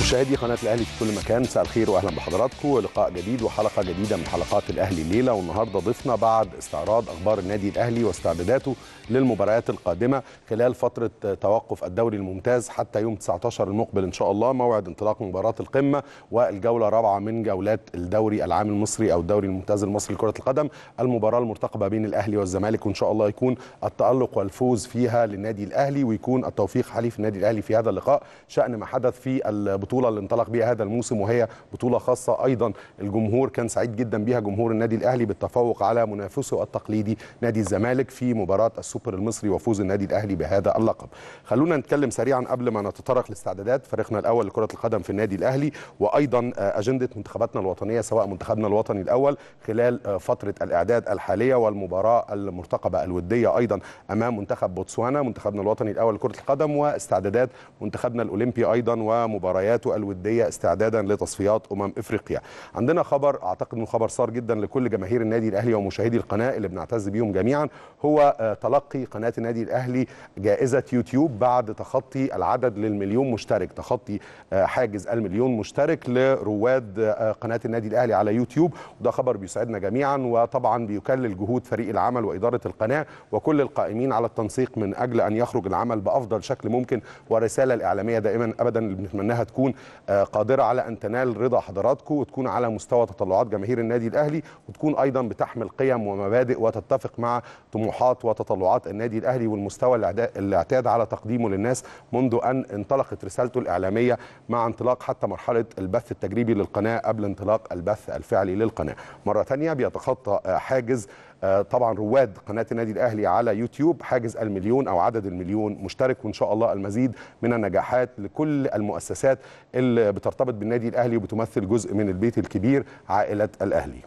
مشاهدي قناه الاهلي في كل مكان مساء الخير واهلا بحضراتكم لقاء جديد وحلقه جديده من حلقات الاهلي الليله والنهارده ضيفنا بعد استعراض اخبار النادي الاهلي واستعداداته للمباريات القادمه خلال فتره توقف الدوري الممتاز حتى يوم 19 المقبل ان شاء الله موعد انطلاق مباراه القمه والجوله الرابعه من جولات الدوري العام المصري او الدوري الممتاز المصري لكره القدم المباراه المرتقبه بين الاهلي والزمالك وان شاء الله يكون التالق والفوز فيها للنادي الاهلي ويكون التوفيق حليف النادي الاهلي في هذا اللقاء شان ما حدث في البطوله اللي انطلق بها هذا الموسم وهي بطوله خاصه ايضا الجمهور كان سعيد جدا بها جمهور النادي الاهلي بالتفوق على منافسه التقليدي نادي الزمالك في مباراه السوبر المصري وفوز النادي الاهلي بهذا اللقب خلونا نتكلم سريعا قبل ما نتطرق لاستعدادات فريقنا الاول لكره القدم في النادي الاهلي وايضا اجنده منتخباتنا الوطنيه سواء منتخبنا الوطني الاول خلال فتره الاعداد الحاليه والمباراه المرتقبه الوديه ايضا امام منتخب بوتسوانا منتخبنا الوطني الاول لكره القدم واستعدادات منتخبنا الاولمبي ايضا ومبارياته الوديه استعدادا لتصفيات امم افريقيا عندنا خبر اعتقد انه خبر صار جدا لكل جماهير النادي الاهلي ومشاهدي القناه اللي بنعتز بيهم جميعا هو تلقي قناه النادي الاهلي جائزه يوتيوب بعد تخطي العدد للمليون مشترك تخطي حاجز المليون مشترك لرواد قناه النادي الاهلي على يوتيوب وده خبر بيسعدنا جميعا وطبعا بيكلل جهود فريق العمل واداره القناه وكل القائمين على التنسيق من اجل ان يخرج العمل بافضل شكل ممكن والرساله الاعلاميه دائما ابدا اللي بنتمناها تكون قادره على ان تنال رضا حضراتكم وتكون على مستوى تطلعات جماهير النادي الاهلي وتكون ايضا بتحمل قيم ومبادئ وتتفق مع طموحات وتطلعات النادي الاهلي والمستوى اللي اعتاد على تقديمه للناس منذ ان انطلقت رسالته الاعلاميه مع انطلاق حتى مرحله البث التجريبي للقناه قبل انطلاق البث الفعلي للقناه مره ثانيه بيتخطى حاجز طبعا رواد قناه النادي الاهلي على يوتيوب حاجز المليون او عدد المليون مشترك وان شاء الله المزيد من النجاحات لكل المؤسسات اللي بترتبط بالنادي الاهلي وبتمثل جزء من البيت الكبير عائله الاهلي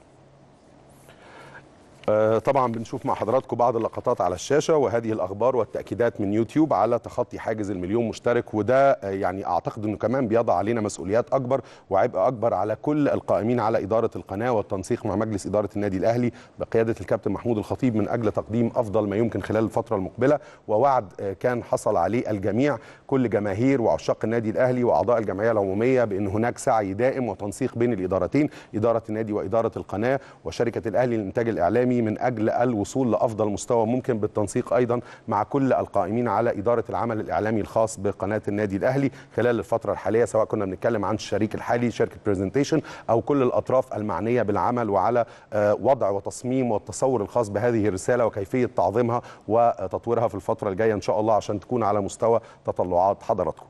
طبعا بنشوف مع حضراتكم بعض اللقطات على الشاشه وهذه الاخبار والتاكيدات من يوتيوب على تخطي حاجز المليون مشترك وده يعني اعتقد انه كمان بيضع علينا مسؤوليات اكبر وعبء اكبر على كل القائمين على اداره القناه والتنسيق مع مجلس اداره النادي الاهلي بقياده الكابتن محمود الخطيب من اجل تقديم افضل ما يمكن خلال الفتره المقبله ووعد كان حصل عليه الجميع كل جماهير وعشاق النادي الاهلي واعضاء الجمعيه العموميه بان هناك سعي دائم وتنسيق بين الادارتين اداره النادي واداره القناه وشركه الاهلي للانتاج الاعلامي من اجل الوصول لافضل مستوى ممكن بالتنسيق ايضا مع كل القائمين على اداره العمل الاعلامي الخاص بقناه النادي الاهلي خلال الفتره الحاليه سواء كنا بنتكلم عن الشريك الحالي شركه برزنتيشن او كل الاطراف المعنيه بالعمل وعلى وضع وتصميم والتصور الخاص بهذه الرساله وكيفيه تعظيمها وتطويرها في الفتره الجايه ان شاء الله عشان تكون على مستوى تطلعات حضراتكم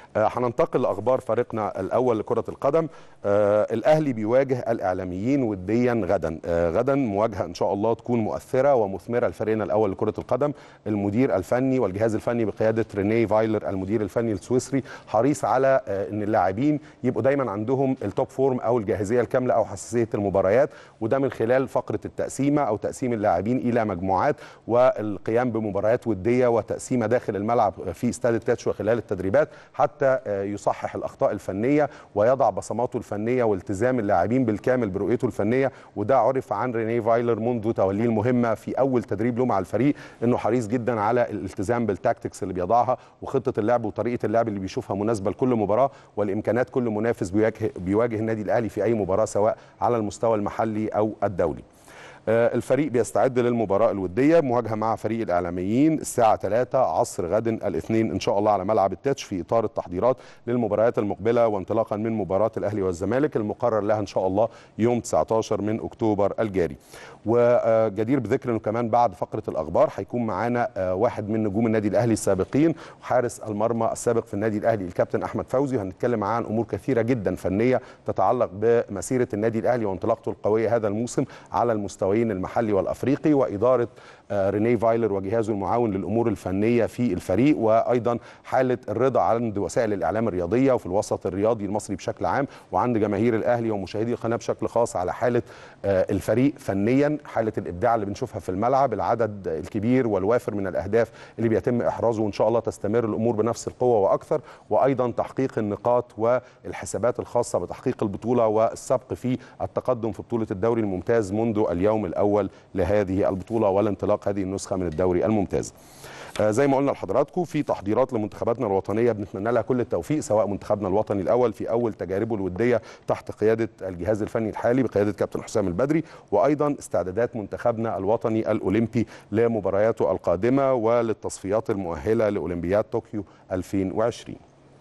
هننتقل لاخبار فريقنا الاول لكره القدم آه الاهلي بيواجه الاعلاميين وديا غدا آه غدا مواجهه ان شاء الله تكون مؤثره ومثمره لفريقنا الاول لكره القدم المدير الفني والجهاز الفني بقياده ريني فايلر المدير الفني السويسري حريص على آه ان اللاعبين يبقوا دايما عندهم التوب فورم او الجاهزيه الكامله او حساسيه المباريات وده من خلال فقره التقسيمه او تقسيم اللاعبين الى مجموعات والقيام بمباريات وديه وتقسيمه داخل الملعب في استاد التاتشو خلال التدريبات حتى يصحح الاخطاء الفنيه ويضع بصماته الفنيه والتزام اللاعبين بالكامل برؤيته الفنيه وده عرف عن ريني فايلر منذ توليه المهمه في اول تدريب له مع الفريق انه حريص جدا على الالتزام بالتاكتكس اللي بيضعها وخطه اللعب وطريقه اللعب اللي بيشوفها مناسبه لكل مباراه والامكانات كل منافس بيواجه بيواجه النادي الاهلي في اي مباراه سواء على المستوى المحلي او الدولي الفريق بيستعد للمباراة الودية مواجهة مع فريق الإعلاميين الساعة 3 عصر غد الاثنين إن شاء الله على ملعب التاتش في إطار التحضيرات للمباريات المقبلة وانطلاقا من مباراة الأهلي والزمالك المقرر لها إن شاء الله يوم 19 من أكتوبر الجاري وجدير بذكر أنه كمان بعد فقرة الأخبار هيكون معانا واحد من نجوم النادي الأهلي السابقين وحارس المرمى السابق في النادي الأهلي الكابتن أحمد فوزي وهنتكلم عن أمور كثيرة جدا فنية تتعلق بمسيرة النادي الأهلي وانطلاقته القوية هذا الموسم على المستوى المستويين المحلي والافريقي واداره ريني فايلر وجهازه المعاون للامور الفنيه في الفريق وايضا حاله الرضا عند وسائل الاعلام الرياضيه وفي الوسط الرياضي المصري بشكل عام وعند جماهير الاهلي ومشاهدي القناه بشكل خاص على حاله الفريق فنيا حاله الابداع اللي بنشوفها في الملعب العدد الكبير والوافر من الاهداف اللي بيتم احرازه وان شاء الله تستمر الامور بنفس القوه واكثر وايضا تحقيق النقاط والحسابات الخاصه بتحقيق البطوله والسبق في التقدم في بطوله الدوري الممتاز منذ اليوم الاول لهذه البطوله والانطلاق هذه النسخه من الدوري الممتاز. آه، زي ما قلنا لحضراتكم في تحضيرات لمنتخباتنا الوطنيه بنتمنى لها كل التوفيق سواء منتخبنا الوطني الاول في اول تجاربه الوديه تحت قياده الجهاز الفني الحالي بقياده كابتن حسام البدري وايضا استعدادات منتخبنا الوطني الاولمبي لمبارياته القادمه وللتصفيات المؤهله لاولمبياد طوكيو 2020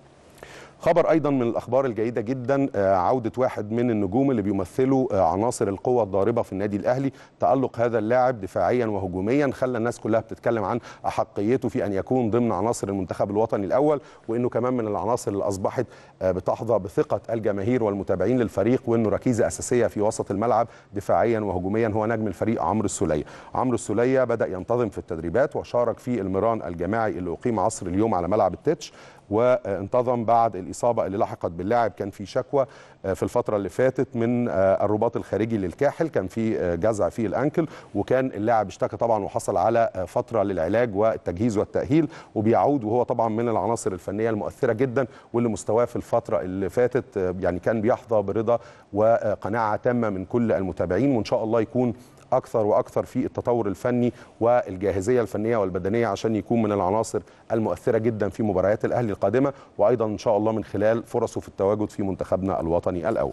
خبر ايضا من الاخبار الجيده جدا آه، عوده واحد من النجوم اللي بيمثلوا آه، عناصر القوه الضاربه في النادي الاهلي تالق هذا اللاعب دفاعيا وهجوميا خلى الناس كلها بتتكلم عن احقيته في ان يكون ضمن عناصر المنتخب الوطني الاول وانه كمان من العناصر اللي اصبحت آه، بتحظى بثقه الجماهير والمتابعين للفريق وانه ركيزه اساسيه في وسط الملعب دفاعيا وهجوميا هو نجم الفريق عمرو السوليه عمرو السوليه بدا ينتظم في التدريبات وشارك في المران الجماعي اللي اقيم عصر اليوم على ملعب التتش وانتظم بعد الاصابه اللي لحقت باللاعب كان في شكوى في الفتره اللي فاتت من الرباط الخارجي للكاحل كان في جزع في الانكل وكان اللاعب اشتكى طبعا وحصل على فتره للعلاج والتجهيز والتاهيل وبيعود وهو طبعا من العناصر الفنيه المؤثره جدا واللي مستواه في الفتره اللي فاتت يعني كان بيحظى برضا وقناعه تامه من كل المتابعين وان شاء الله يكون اكثر واكثر في التطور الفني والجاهزيه الفنيه والبدنيه عشان يكون من العناصر المؤثره جدا في مباريات الاهلي القادمه وايضا ان شاء الله من خلال فرصه في التواجد في منتخبنا الوطني الاول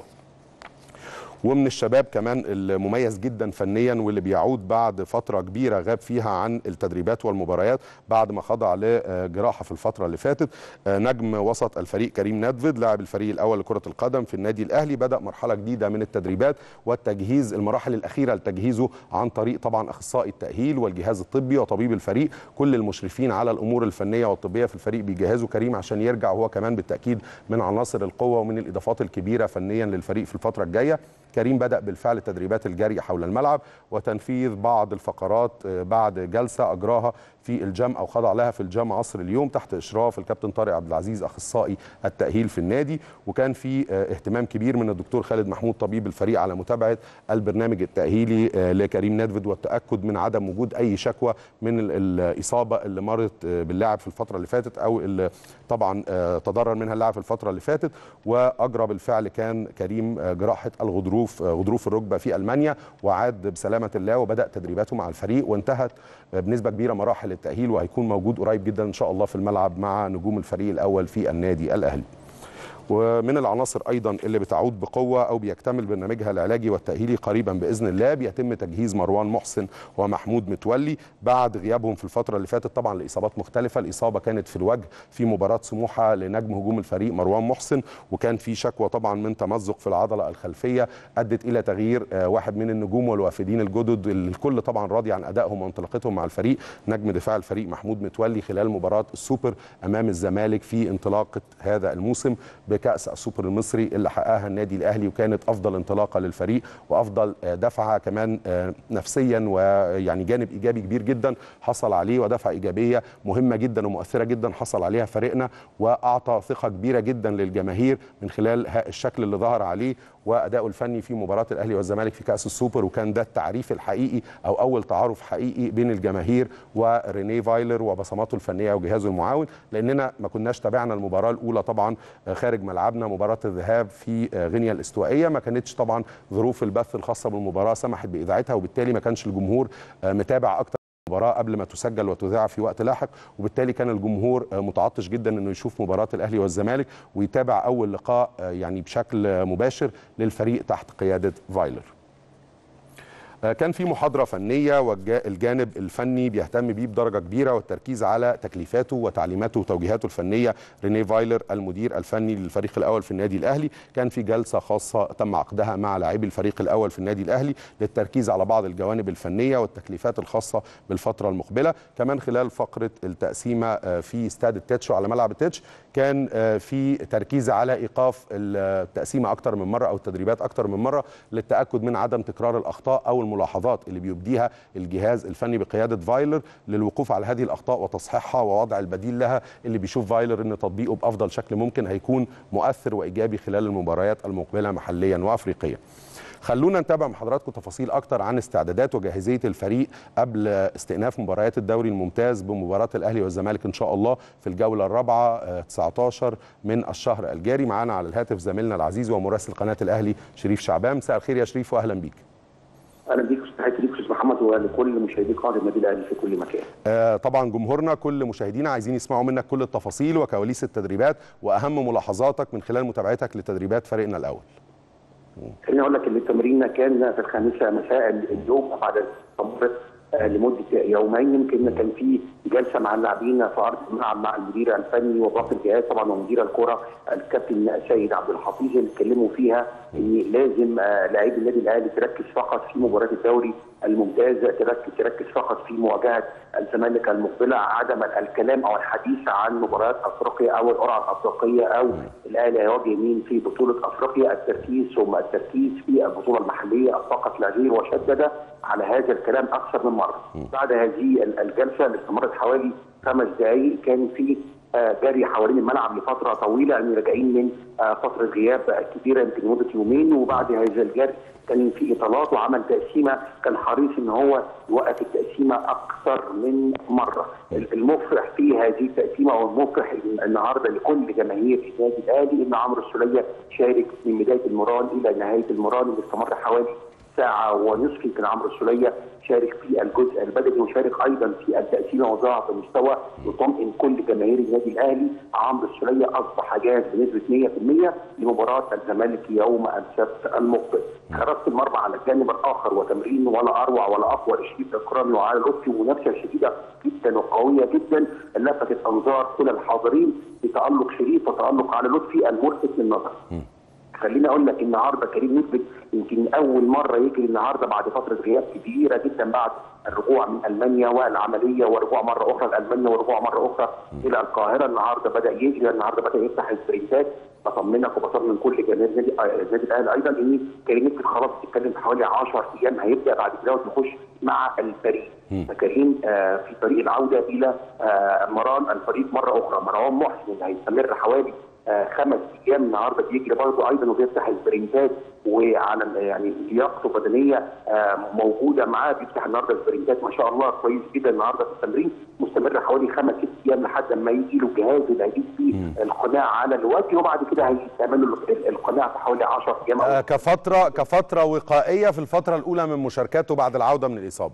ومن الشباب كمان المميز جدا فنيا واللي بيعود بعد فتره كبيره غاب فيها عن التدريبات والمباريات بعد ما خضع لجراحه في الفتره اللي فاتت نجم وسط الفريق كريم ندفد لاعب الفريق الاول لكره القدم في النادي الاهلي بدا مرحله جديده من التدريبات والتجهيز المراحل الاخيره لتجهيزه عن طريق طبعا اخصائي التاهيل والجهاز الطبي وطبيب الفريق كل المشرفين على الامور الفنيه والطبيه في الفريق بيجهزوا كريم عشان يرجع وهو كمان بالتاكيد من عناصر القوه ومن الاضافات الكبيره فنيا للفريق في الفتره الجايه كريم بدأ بالفعل تدريبات الجري حول الملعب وتنفيذ بعض الفقرات بعد جلسة أجراها في الجام أو خضع لها في الجام عصر اليوم تحت إشراف الكابتن طارق عبد العزيز أخصائي التأهيل في النادي وكان في اهتمام كبير من الدكتور خالد محمود طبيب الفريق على متابعة البرنامج التأهيلي لكريم ندفد والتأكد من عدم وجود أي شكوى من الإصابة اللي مرت باللاعب في الفترة اللي فاتت أو اللي طبعا تضرر منها اللاعب في الفترة اللي فاتت وأجرى بالفعل كان كريم جراحة الغضروف غضروف الركبة في ألمانيا وعاد بسلامة الله وبدأ تدريباته مع الفريق وانتهت بنسبة كبيرة مراحل التأهيل وهيكون موجود قريب جدا إن شاء الله في الملعب مع نجوم الفريق الأول في النادي الأهلي ومن العناصر ايضا اللي بتعود بقوه او بيكتمل برنامجها العلاجي والتاهيلي قريبا باذن الله بيتم تجهيز مروان محسن ومحمود متولي بعد غيابهم في الفتره اللي فاتت طبعا لاصابات مختلفه الاصابه كانت في الوجه في مباراه سموحه لنجم هجوم الفريق مروان محسن وكان في شكوى طبعا من تمزق في العضله الخلفيه ادت الى تغيير واحد من النجوم والوافدين الجدد الكل طبعا راضي عن ادائهم وانطلاقتهم مع الفريق نجم دفاع الفريق محمود متولي خلال مباراه السوبر امام الزمالك في انطلاقه هذا الموسم بكاس السوبر المصري اللي حققها النادي الاهلي وكانت افضل انطلاقه للفريق وافضل دفعه كمان نفسيا ويعني جانب ايجابي كبير جدا حصل عليه ودفعه ايجابيه مهمه جدا ومؤثره جدا حصل عليها فريقنا واعطى ثقه كبيره جدا للجماهير من خلال الشكل اللي ظهر عليه واداؤه الفني في مباراه الاهلي والزمالك في كاس السوبر وكان ده التعريف الحقيقي او اول تعارف حقيقي بين الجماهير وريني فايلر وبصماته الفنيه وجهازه المعاون لاننا ما كناش تابعنا المباراه الاولى طبعا خارج ملعبنا مباراه الذهاب في غينيا الاستوائيه ما كانتش طبعا ظروف البث الخاصه بالمباراه سمحت باذاعتها وبالتالي ما كانش الجمهور متابع اكتر المباراه قبل ما تسجل وتذاع في وقت لاحق وبالتالي كان الجمهور متعطش جدا انه يشوف مباراه الاهلي والزمالك ويتابع اول لقاء يعني بشكل مباشر للفريق تحت قياده فايلر كان في محاضره فنيه والجانب الفني بيهتم بيه بدرجه كبيره والتركيز على تكليفاته وتعليماته وتوجيهاته الفنيه ريني فايلر المدير الفني للفريق الاول في النادي الاهلي كان في جلسه خاصه تم عقدها مع لاعبي الفريق الاول في النادي الاهلي للتركيز على بعض الجوانب الفنيه والتكليفات الخاصه بالفتره المقبله كمان خلال فقره التقسيمه في استاد التتش وعلى ملعب التتش كان في تركيز على ايقاف التقسيمه اكتر من مره او التدريبات اكتر من مره للتاكد من عدم تكرار الاخطاء او الملاحظات اللي بيبديها الجهاز الفني بقياده فايلر للوقوف على هذه الاخطاء وتصحيحها ووضع البديل لها اللي بيشوف فايلر ان تطبيقه بافضل شكل ممكن هيكون مؤثر وايجابي خلال المباريات المقبله محليا وافريقيا. خلونا نتابع مع حضراتكم تفاصيل اكتر عن استعدادات وجاهزيه الفريق قبل استئناف مباريات الدوري الممتاز بمباراه الاهلي والزمالك ان شاء الله في الجوله الرابعه 19 من الشهر الجاري معانا على الهاتف زميلنا العزيز ومراسل قناه الاهلي شريف شعبان مساء الخير يا شريف واهلا بيك اهلا بيك تحياتي ليك محمد ولكل مشاهدي قناه النادي الاهلي في كل مكان. آه طبعا جمهورنا كل مشاهدينا عايزين يسمعوا منك كل التفاصيل وكواليس التدريبات واهم ملاحظاتك من خلال متابعتك لتدريبات فريقنا الاول. خليني اقول لك ان التمرين كان في الخامسه مساء اليوم بعد استمرت لمده يومين يمكن كان في جلسه مع اللاعبين في ارض الملعب مع المدير الفني وباقي الجهاز طبعا ومدير الكره الكابتن سيد عبد الحفيظ اللي اتكلموا فيها ان لازم لاعبي النادي الاهلي تركز فقط في مباراه الدوري الممتاز تركز تركز فقط في مواجهه الزمالك المقبله عدم الكلام او الحديث عن مباريات افريقيا او القرعه الافريقيه او الاهلي هيواجه مين في بطوله افريقيا التركيز ثم التركيز في البطوله المحليه فقط لا غير وشدد على هذا الكلام اكثر من مره. بعد هذه الجلسه اللي استمرت حوالي خمس دقائق كان في جري حوالين الملعب لفتره طويله يعني راجعين من فتره غياب كبيره يمكن لمده يومين وبعد هذا الجري كان في اطالات وعمل تقسيمه كان حريص ان هو يوقف التقسيمه اكثر من مره. المفرح في هذه التقسيمه والمفرح النهارده لكل جماهير النادي الاهلي ان عمرو السوليه شارك من بدايه المران الى نهايه المران اللي استمر حوالي ساعه ونصف يمكن عمرو السوليه شارك في الجزء البدني وشارك ايضا في التقسيمه وضع بمستوى يطمئن كل جماهير النادي الاهلي عمرو السوليه اصبح جاهز بنسبه 100% لمباراه الزمالك يوم السبت المقبل. حراسه المرمى على الجانب الاخر وتمرين ولا اروع ولا اقوى لشريف اكرامي وعلى لطفي ومنافسه شديده جدا وقويه جدا لفتت انظار كل الحاضرين بتالق شريف وتالق على لطفي الملفت للنظر. خليني اقول لك النهارده كريم نسبت يمكن اول مره يجري النهارده بعد فتره غياب كبيره جدا بعد الرجوع من المانيا والعمليه ورجوع مره اخرى لالمانيا ورجوع مره اخرى الى القاهره النهارده بدا يجري النهارده بدا يفتح السبرنتات بطمنك وبطمن كل جماهير النادي النادي الاهلي ايضا ان كريم نسبت خلاص بتتكلم في حوالي 10 ايام هيبدا بعد كده يخش مع الفريق فكريم آه في طريق العوده الى آه مران الفريق مره اخرى مروان محسن اللي هيستمر حوالي آه خمس ايام النهارده بيجري برضه ايضا وبيفتح السبرنتات وعلى يعني لياقته بدنيه آه موجوده معاه بيفتح النهارده السبرنتات ما شاء الله كويس جدا النهارده في التمرين مستمر حوالي خمس ست ايام لحد ما يجي له الجهاز اللي هيجيب فيه القناع على الوجه وبعد كده هيتعمل له القناع في حوالي 10 ايام آه كفتره كفتره وقائيه في الفتره الاولى من مشاركاته بعد العوده من الاصابه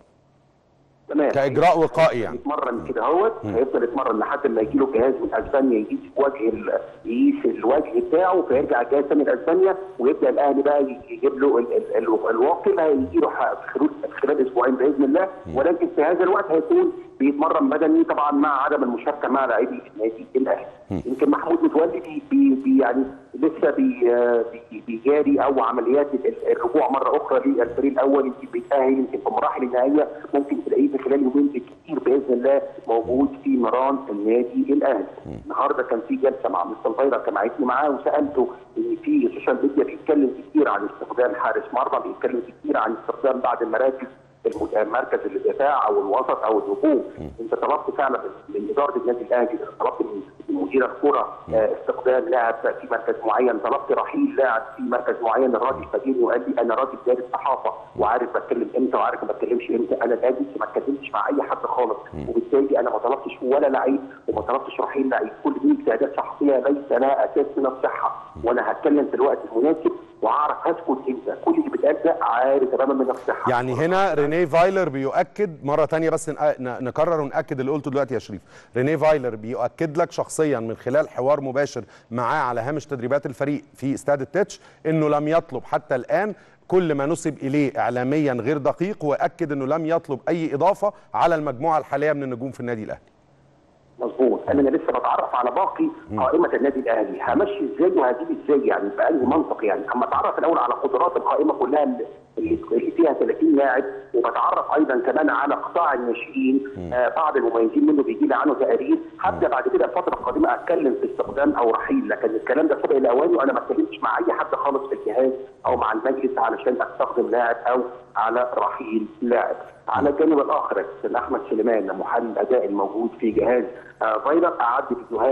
تمام كاجراء وقائي يعني يتمرن كده اهوت هيفضل يتمرن لحد ما يجي له جهاز من اسبانيا يقيس وجه يقيس الوجه بتاعه فيرجع الجهاز تاني لاسبانيا ويبدا الاهلي بقى يجيب له ال ال ال الواقي اللي هيجي له خلال خلال اسبوعين باذن الله ولكن في هذا الوقت هيكون بيتمرن بدني طبعا مع عدم المشاركه مع لاعبي النادي الاهلي يمكن محمود متولي بي بي يعني لسه بي بي بيجاري او عمليات الرجوع مره اخرى للفريق الاول يمكن بيتاهل يمكن في المراحل النهائيه ممكن تلاقيه في خلال يومين بالكثير باذن الله موجود في مران النادي الاهلي. النهارده كان في جلسه مع مستر فايرا جمعتني معاه وسالته ان في السوشيال ميديا بيتكلم كتير عن استخدام حارس مرمى بيتكلم كتير عن استخدام بعض المراكز مركز الدفاع او الوسط او الهجوم انت طلبت فعلا من اداره النادي الاهلي طلبت من مدير الكره استخدام لاعب في مركز معين طلبت رحيل لاعب في مركز معين الراجل فاجئني وقال لي انا راجل دارس صحافه وعارف بتكلم امتى وعارف ما بتكلمش امتى انا دارس ما اتكلمتش مع اي حد خالص وبالتالي انا ما طلبتش ولا لعيب وما طلبتش رحيل لعيب كل دي اجتهادات صحفيه ليس لها اساس من الصحه وانا هتكلم في الوقت المناسب واعرف هسكت امتى كل اللي بيتقال ده عارف تماما من الصحه يعني هنا رينيه فايلر بيؤكد مره ثانيه بس نكرر وناكد اللي قلته دلوقتي يا شريف رينيه فايلر بيؤكد لك شخصيا من خلال حوار مباشر معاه على هامش تدريبات الفريق في استاد التتش انه لم يطلب حتى الان كل ما نسب اليه اعلاميا غير دقيق واكد انه لم يطلب اي اضافه على المجموعه الحاليه من النجوم في النادي الاهلي مظبوط انا لسه بتعرف على باقي قائمه النادي الاهلي همشي ازاي وهجيب ازاي يعني بأنهي منطق يعني اما اتعرف الاول على قدرات القائمه كلها اللي فيها 30 لاعب وبتعرف ايضا كمان على قطاع الناشئين آه بعض المميزين منه بيجي لي عنه تقارير هبدا بعد كده الفتره القادمه اتكلم في استخدام او رحيل لكن الكلام ده سبق الاوان وانا ما اتكلمتش مع اي حد خالص في الجهاز او مع المجلس علشان استخدم لاعب او على رحيل لاعب على الجانب الاخر احمد سليمان محلل الاداء الموجود في جهاز آه فايلر اعد فيديوهات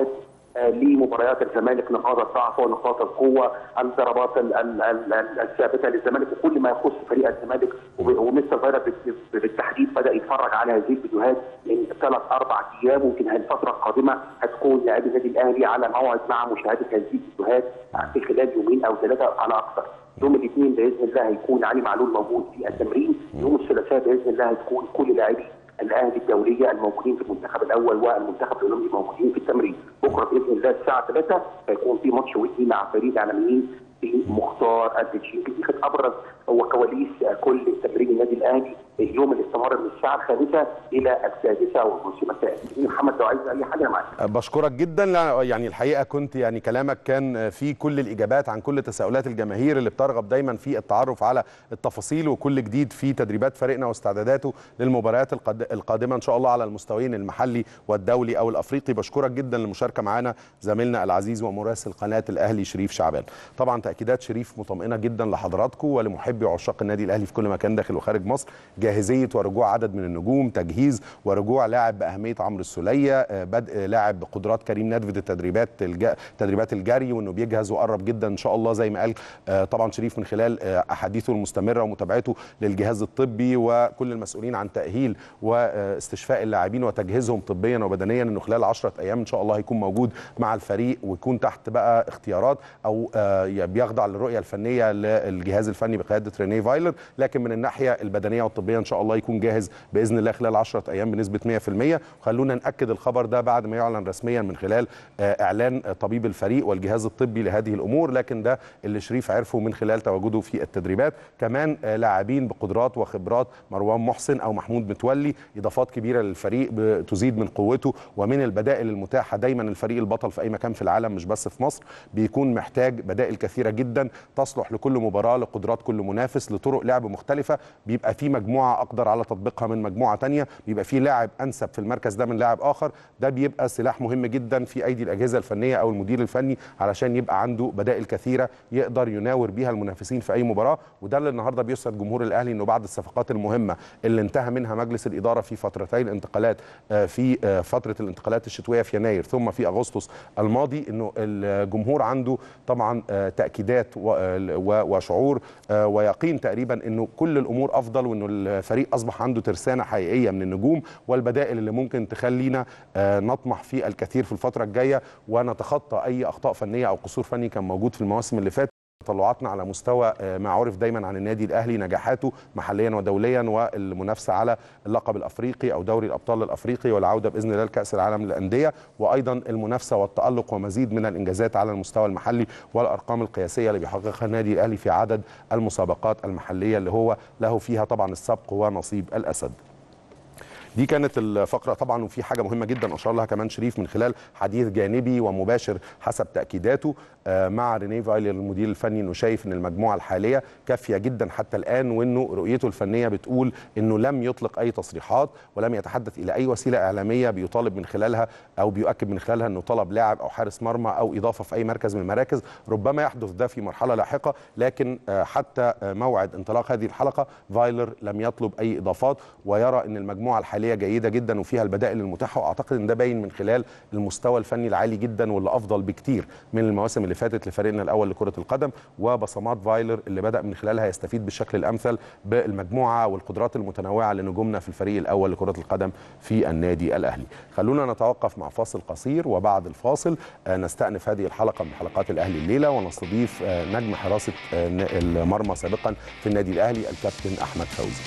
لمباريات الزمالك نقاط الضعف ونقاط القوه الضربات ال- ال- ال- ال- الثابته للزمالك وكل ما يخص فريق الزمالك وب- ومستر فايرا بال- بالتحديد بدا يتفرج على هذه الفيديوهات من ثلاث اربع ايام ويمكن الفتره القادمه هتكون لاعبي النادي الاهلي على موعد مع مشاهده هذه الفيديوهات في خلال يومين او ثلاثه على اكثر. يوم الاثنين باذن الله هيكون علي معلول موجود في التمرين، يوم الثلاثاء باذن الله هتكون كل لاعبي الاهلي الدوليه الموجودين في المنتخب الاول والمنتخب الاولمبي موجودين في التمرين، بكره باذن الله الساعه 3 هيكون في ماتش ودي مع فريق العالميين في مختار التشيكي دي كانت ابرز هو كواليس كل تمرين النادي الاهلي اليوم اللي استمر من الساعه الخامسه الى السادسه والنصف مساء. محمد لو عايز اي حاجه معاك. بشكرك جدا لا يعني الحقيقه كنت يعني كلامك كان فيه كل الاجابات عن كل تساؤلات الجماهير اللي بترغب دايما في التعرف على التفاصيل وكل جديد في تدريبات فريقنا واستعداداته للمباريات القاد- القادمه ان شاء الله على المستويين المحلي والدولي او الافريقي بشكرك جدا للمشاركه معنا زميلنا العزيز ومراسل قناه الاهلي شريف شعبان طبعا تاكيدات شريف مطمئنه جدا لحضراتكم ولمحبي وعشاق النادي الاهلي في كل مكان داخل وخارج مصر جاهزيه ورجوع عدد من النجوم تجهيز ورجوع لاعب باهميه عمرو السوليه آه، بدء لاعب بقدرات كريم ندفد التدريبات الج... تدريبات الجري وانه بيجهز وقرب جدا ان شاء الله زي ما قال آه، طبعا شريف من خلال آه، احاديثه المستمره ومتابعته للجهاز الطبي وكل المسؤولين عن تاهيل واستشفاء اللاعبين وتجهيزهم طبيا وبدنيا انه خلال 10 ايام ان شاء الله هيكون موجود مع الفريق ويكون تحت بقى اختيارات او آه، بيخضع للرؤيه الفنيه للجهاز الفني بقياده ريني فايلر لكن من الناحيه البدنيه والطبيه ان شاء الله يكون جاهز باذن الله خلال 10 ايام بنسبه 100% وخلونا ناكد الخبر ده بعد ما يعلن رسميا من خلال آه، اعلان آه، طبيب الفريق والجهاز الطبي لهذه الامور لكن ده اللي شريف عرفه من خلال تواجده في التدريبات كمان آه، لاعبين بقدرات وخبرات مروان محسن او محمود متولي اضافات كبيره للفريق بتزيد من قوته ومن البدائل المتاحه دايما الفريق البطل في اي مكان في العالم مش بس في مصر بيكون محتاج بدائل كثيره جدا تصلح لكل مباراه لقدرات كل منافس لطرق لعب مختلفه بيبقى في مجموعه اقدر على تطبيقها من مجموعه تانية بيبقى في لاعب انسب في المركز ده من لاعب اخر ده بيبقى سلاح مهم جدا في ايدي الاجهزه الفنيه او المدير الفني علشان يبقى عنده بدائل كثيره يقدر يناور بيها المنافسين في اي مباراه وده اللي النهارده بيسعد جمهور الاهلي انه بعد الصفقات المهمه اللي انتهى منها مجلس الاداره في فترتي الانتقالات آه، في آه، فتره الانتقالات الشتويه في يناير ثم في اغسطس الماضي انه الجمهور عنده طبعا آه، تاكيدات و- آه، و- وشعور آه، ويقين تقريبا انه كل الامور افضل وانه الفريق اصبح عنده ترسانه حقيقيه من النجوم والبدائل اللي ممكن تخلينا آه، نطمح في الكثير في الفتره الجايه ونتخطى اي اخطاء فنيه او قصور فني كان موجود في المواسم اللي فاتت تطلعاتنا على مستوى آه، ما عرف دايما عن النادي الاهلي نجاحاته محليا ودوليا والمنافسه على اللقب الافريقي او دوري الابطال الافريقي والعوده باذن الله لكاس العالم للانديه وايضا المنافسه والتالق ومزيد من الانجازات على المستوى المحلي والارقام القياسيه اللي بيحققها النادي الاهلي في عدد المسابقات المحليه اللي هو له فيها طبعا السبق ونصيب الاسد. دي كانت الفقره طبعا وفي حاجه مهمه جدا اشار لها كمان شريف من خلال حديث جانبي ومباشر حسب تاكيداته آه، مع ريني فايلر المدير الفني انه شايف ان المجموعه الحاليه كافيه جدا حتى الان وانه رؤيته الفنيه بتقول انه لم يطلق اي تصريحات ولم يتحدث الى اي وسيله اعلاميه بيطالب من خلالها او بيؤكد من خلالها انه طلب لاعب او حارس مرمى او اضافه في اي مركز من المراكز ربما يحدث ده في مرحله لاحقه لكن آه، حتى آه، موعد انطلاق هذه الحلقه فايلر لم يطلب اي اضافات ويرى ان المجموعه الحاليه جيده جدا وفيها البدائل المتاحه واعتقد ان ده باين من خلال المستوى الفني العالي جدا واللي افضل بكتير من المواسم اللي فاتت لفريقنا الاول لكره القدم وبصمات فايلر اللي بدا من خلالها يستفيد بالشكل الامثل بالمجموعه والقدرات المتنوعه لنجومنا في الفريق الاول لكره القدم في النادي الاهلي خلونا نتوقف مع فاصل قصير وبعد الفاصل آه، نستأنف هذه الحلقه من حلقات الاهلي الليله ونستضيف آه، نجم حراسه آه، المرمى سابقا في النادي الاهلي الكابتن احمد فوزي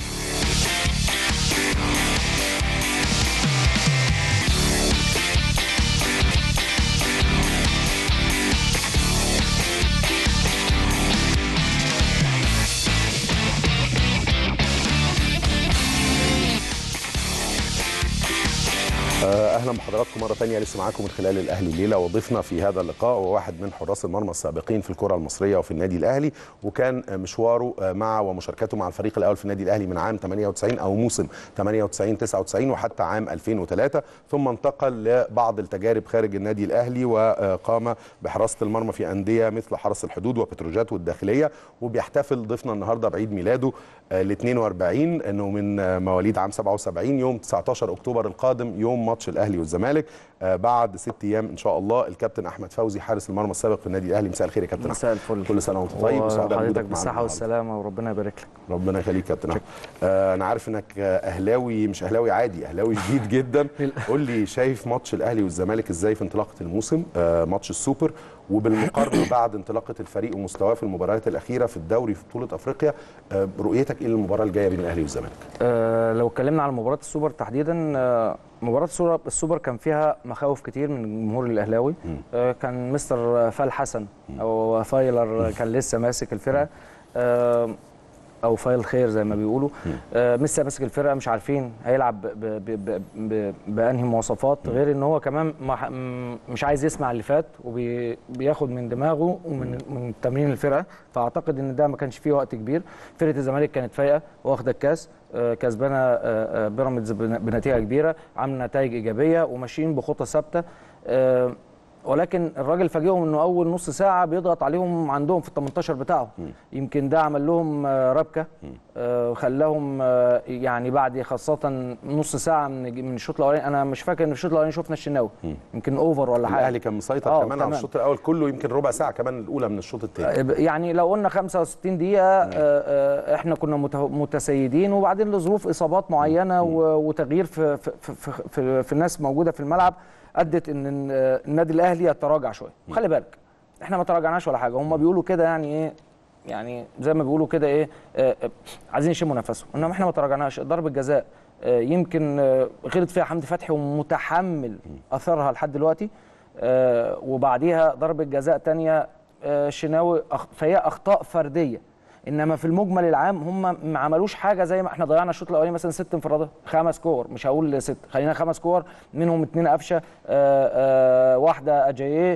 اهلا بحضراتكم مره ثانيه لسه معاكم من خلال الاهلي الليله وضيفنا في هذا اللقاء هو واحد من حراس المرمى السابقين في الكره المصريه وفي النادي الاهلي وكان مشواره مع ومشاركته مع الفريق الاول في النادي الاهلي من عام 98 او موسم 98 99 وحتى عام 2003 ثم انتقل لبعض التجارب خارج النادي الاهلي وقام بحراسه المرمى في انديه مثل حرس الحدود وبتروجات والداخليه وبيحتفل ضيفنا النهارده بعيد ميلاده ال 42 انه من مواليد عام 77 يوم 19 اكتوبر القادم يوم ماتش الاهلي والزمالك آه، بعد ست ايام ان شاء الله الكابتن احمد فوزي حارس المرمى السابق في النادي الاهلي مساء الخير يا كابتن مساء أحمد. الفل كل سنه وانت طيب وسعداء وحضرتك بوجودك معانا بالصحة النهاردة. والسلامة وربنا يبارك لك ربنا يخليك يا كابتن احمد آه انا عارف انك آه، اهلاوي مش اهلاوي عادي اهلاوي جديد جدا قول لي شايف ماتش الاهلي والزمالك ازاي في انطلاقه الموسم آه ماتش السوبر وبالمقارنه بعد انطلاقه الفريق ومستواه في المباريات الاخيره في الدوري في بطوله افريقيا آه رؤيتك ايه للمباراه الجايه بين الاهلي والزمالك آه لو اتكلمنا على مباراة السوبر تحديدا آه مباراة السوبر, السوبر كان فيها مخاوف كتير من الجمهور الأهلاوي آه كان مستر فال حسن أو فايلر كان لسه ماسك الفرقة آه او فايل خير زي ما بيقولوا آه لسه ماسك الفرقه مش عارفين هيلعب ب- ب- ب- ب- بانهي مواصفات غير ان هو كمان ما ح- م- مش عايز يسمع اللي فات وبياخد من دماغه ومن من تمرين الفرقه فاعتقد ان ده ما كانش فيه وقت كبير فرقه الزمالك كانت فايقه واخده الكاس آه، كسبانه آه، آه، بيراميدز بن- بنتيجه كبيره عامله نتائج ايجابيه وماشيين بخطى ثابته آه، ولكن الراجل فاجئهم انه اول نص ساعه بيضغط عليهم عندهم في ال 18 بتاعهم يمكن ده عمل لهم آه، ربكه آه، خلاهم آه، يعني بعد خاصه نص ساعه من من الشوط الاولاني انا مش فاكر ان في الشوط الاولاني شفنا الشناوي يمكن اوفر ولا حاجه الاهلي كان مسيطر آه، كمان على تمام. الشوط الاول كله يمكن ربع ساعه كمان الاولى من الشوط الثاني يعني لو قلنا 65 دقيقة آه، آه، احنا كنا مت- متسيدين وبعدين لظروف اصابات معينة و- وتغيير في في في, في, في, في الناس موجودة في الملعب ادت ان آه، النادي الاهلي يتراجع شوية خلي بالك احنا ما تراجعناش ولا حاجة هم بيقولوا كده يعني ايه يعني زي ما بيقولوا كده ايه آه، آه، عايزين يشموا نفسهم انما احنا ما تراجعناش ضربة جزاء آه، يمكن آه، غلط فيها حمدي فتحي ومتحمل اثرها لحد دلوقتي آه، وبعديها ضربة جزاء تانية آه، شناوي أخ... فهي اخطاء فرديه انما في المجمل العام هم ما عملوش حاجه زي ما احنا ضيعنا الشوط الاولاني مثلا ست انفرادات خمس كور مش هقول ست خلينا خمس كور منهم اتنين قفشه آه، آه، واحده اجاييه